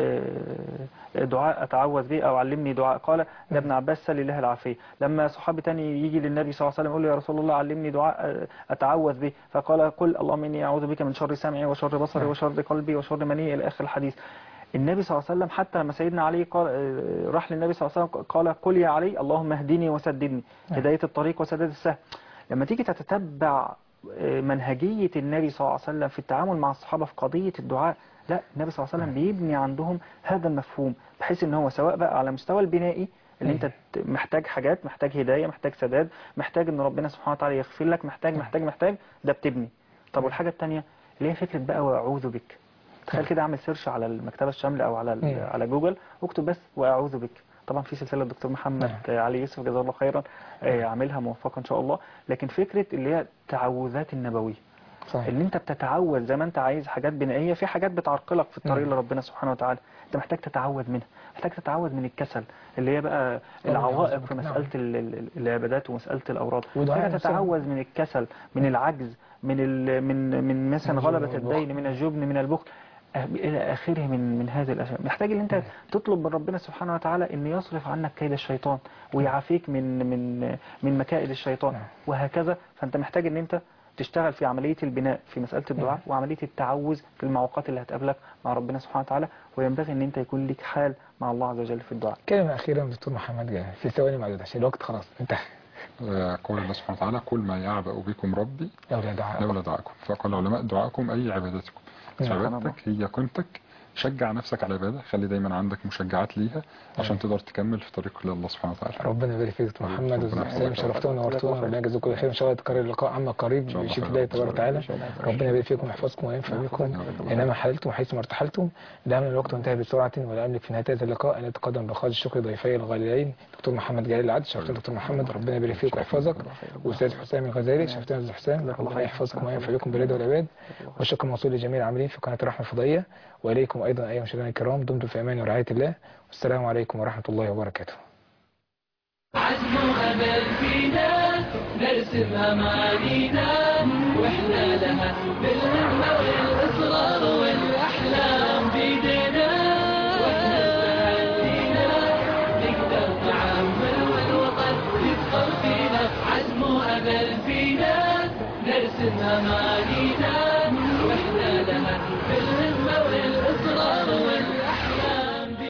آه، دعاء أتعوذ به أو علمني دعاء قال ده ابن عباس سل الله العافية لما صحابي تاني يجي للنبي صلى الله عليه وسلم يقول له يا رسول الله علمني دعاء آه، أتعوذ به فقال قل اللهم إني أعوذ بك من شر سمعي وشر بصري وشر قلبي وشر مني إلى آخر الحديث النبي صلى الله عليه وسلم حتى لما سيدنا علي قال آه، راح للنبي صلى الله عليه وسلم قال قل يا علي اللهم اهدني وسددني هداية الطريق وسداد السهم لما تيجي تتتبع آه، منهجية النبي صلى الله عليه وسلم في التعامل مع الصحابة في قضية الدعاء لا النبي صلى الله عليه وسلم بيبني عندهم هذا المفهوم بحيث ان هو سواء بقى على مستوى البنائي اللي انت ت- محتاج حاجات محتاج هداية محتاج سداد محتاج ان ربنا سبحانه وتعالى يغفر لك محتاج محتاج محتاج ده بتبني طب والحاجة التانية اللي هي فكرة بقى واعوذ بك تخيل كده اعمل سيرش على المكتبة الشاملة او على ال- مم. على جوجل واكتب بس واعوذ بك طبعا في سلسلة الدكتور محمد نعم. علي يوسف جزاه الله خيرا آه، عاملها موفقة ان شاء الله لكن فكرة اللي هي التعوذات النبوية صحيح اللي انت بتتعوذ زي ما انت عايز حاجات بنائية في حاجات بتعرقلك في الطريق مم. لربنا سبحانه وتعالى انت محتاج تتعوذ منها محتاج تتعوذ من الكسل اللي هي بقى طبعاً، العوائق في نعم. مسألة ال- ال- العبادات ومسألة الأوراد ودعاء محتاج نفسها. تتعوذ من الكسل من العجز من ال من من مثلا من الجبن غلبة والبخل. الدين من الجبن من البخل أه- إلى آخره من من هذه الأشياء محتاج ان انت تطلب من ربنا سبحانه وتعالى ان يصرف عنك كيد الشيطان ويعافيك من من من مكائد الشيطان نعم. وهكذا فانت محتاج ان انت تشتغل في عملية البناء في مسألة الدعاء وعملية التعوذ في المعوقات اللي هتقابلك مع ربنا سبحانه وتعالى وينبغي ان انت يكون لك حال مع الله عز وجل في الدعاء كلمة أخيرة من دكتور محمد جلال في ثواني معدودة عشان الوقت خلاص انتهى آه، قول الله سبحانه وتعالى قل ما يعبأ بكم ربي لولا دعاء لولا دعاكم فقال العلماء دعاءكم أي عبادتكم نعم. عبادتك هي كنتك شجع نفسك على العبادة خلي دايما عندك مشجعات ليها عشان تقدر تكمل في طريق الله سبحانه وتعالى ربنا يبارك فيك دكتور محمد ربنا ودكتور حسام يحفظك. شرفتونا ونورتونا ربنا يجزاكم كل خير ان شاء الله تكرر اللقاء عما قريب شاء الله بشكل خير. الله تبارك وتعالى إن شاء الله. ربنا يبارك فيكم ويحفظكم وينفع بكم رب. انما حللتم حيث ما ارتحلتم دعنا الوقت انتهى بسرعه ولا املك في نهايه هذا اللقاء ان اتقدم بخالص الشكر ضيفي الغاليين دكتور محمد جلال العدل شرفتنا دكتور محمد ربنا يبارك فيك ويحفظك واستاذ حسام الغزالي شرفتنا استاذ حسام ربنا يحفظكم وينفع بكم بالرضا والعباد والشكر موصول لجميع العاملين في قناه الرحمه الفضائيه واليكم ايضا ايها المشاهدين الكرام دمتم في امان ورعايه الله والسلام عليكم ورحمه الله وبركاته عزم أمل فينا نرسم أمانينا وإحنا لها بالهمة والإصرار والأحلام بيدنا وإحنا بتحدينا نقدر نعمل والوطن يفخر فينا عزم أمل فينا نرسم أمانينا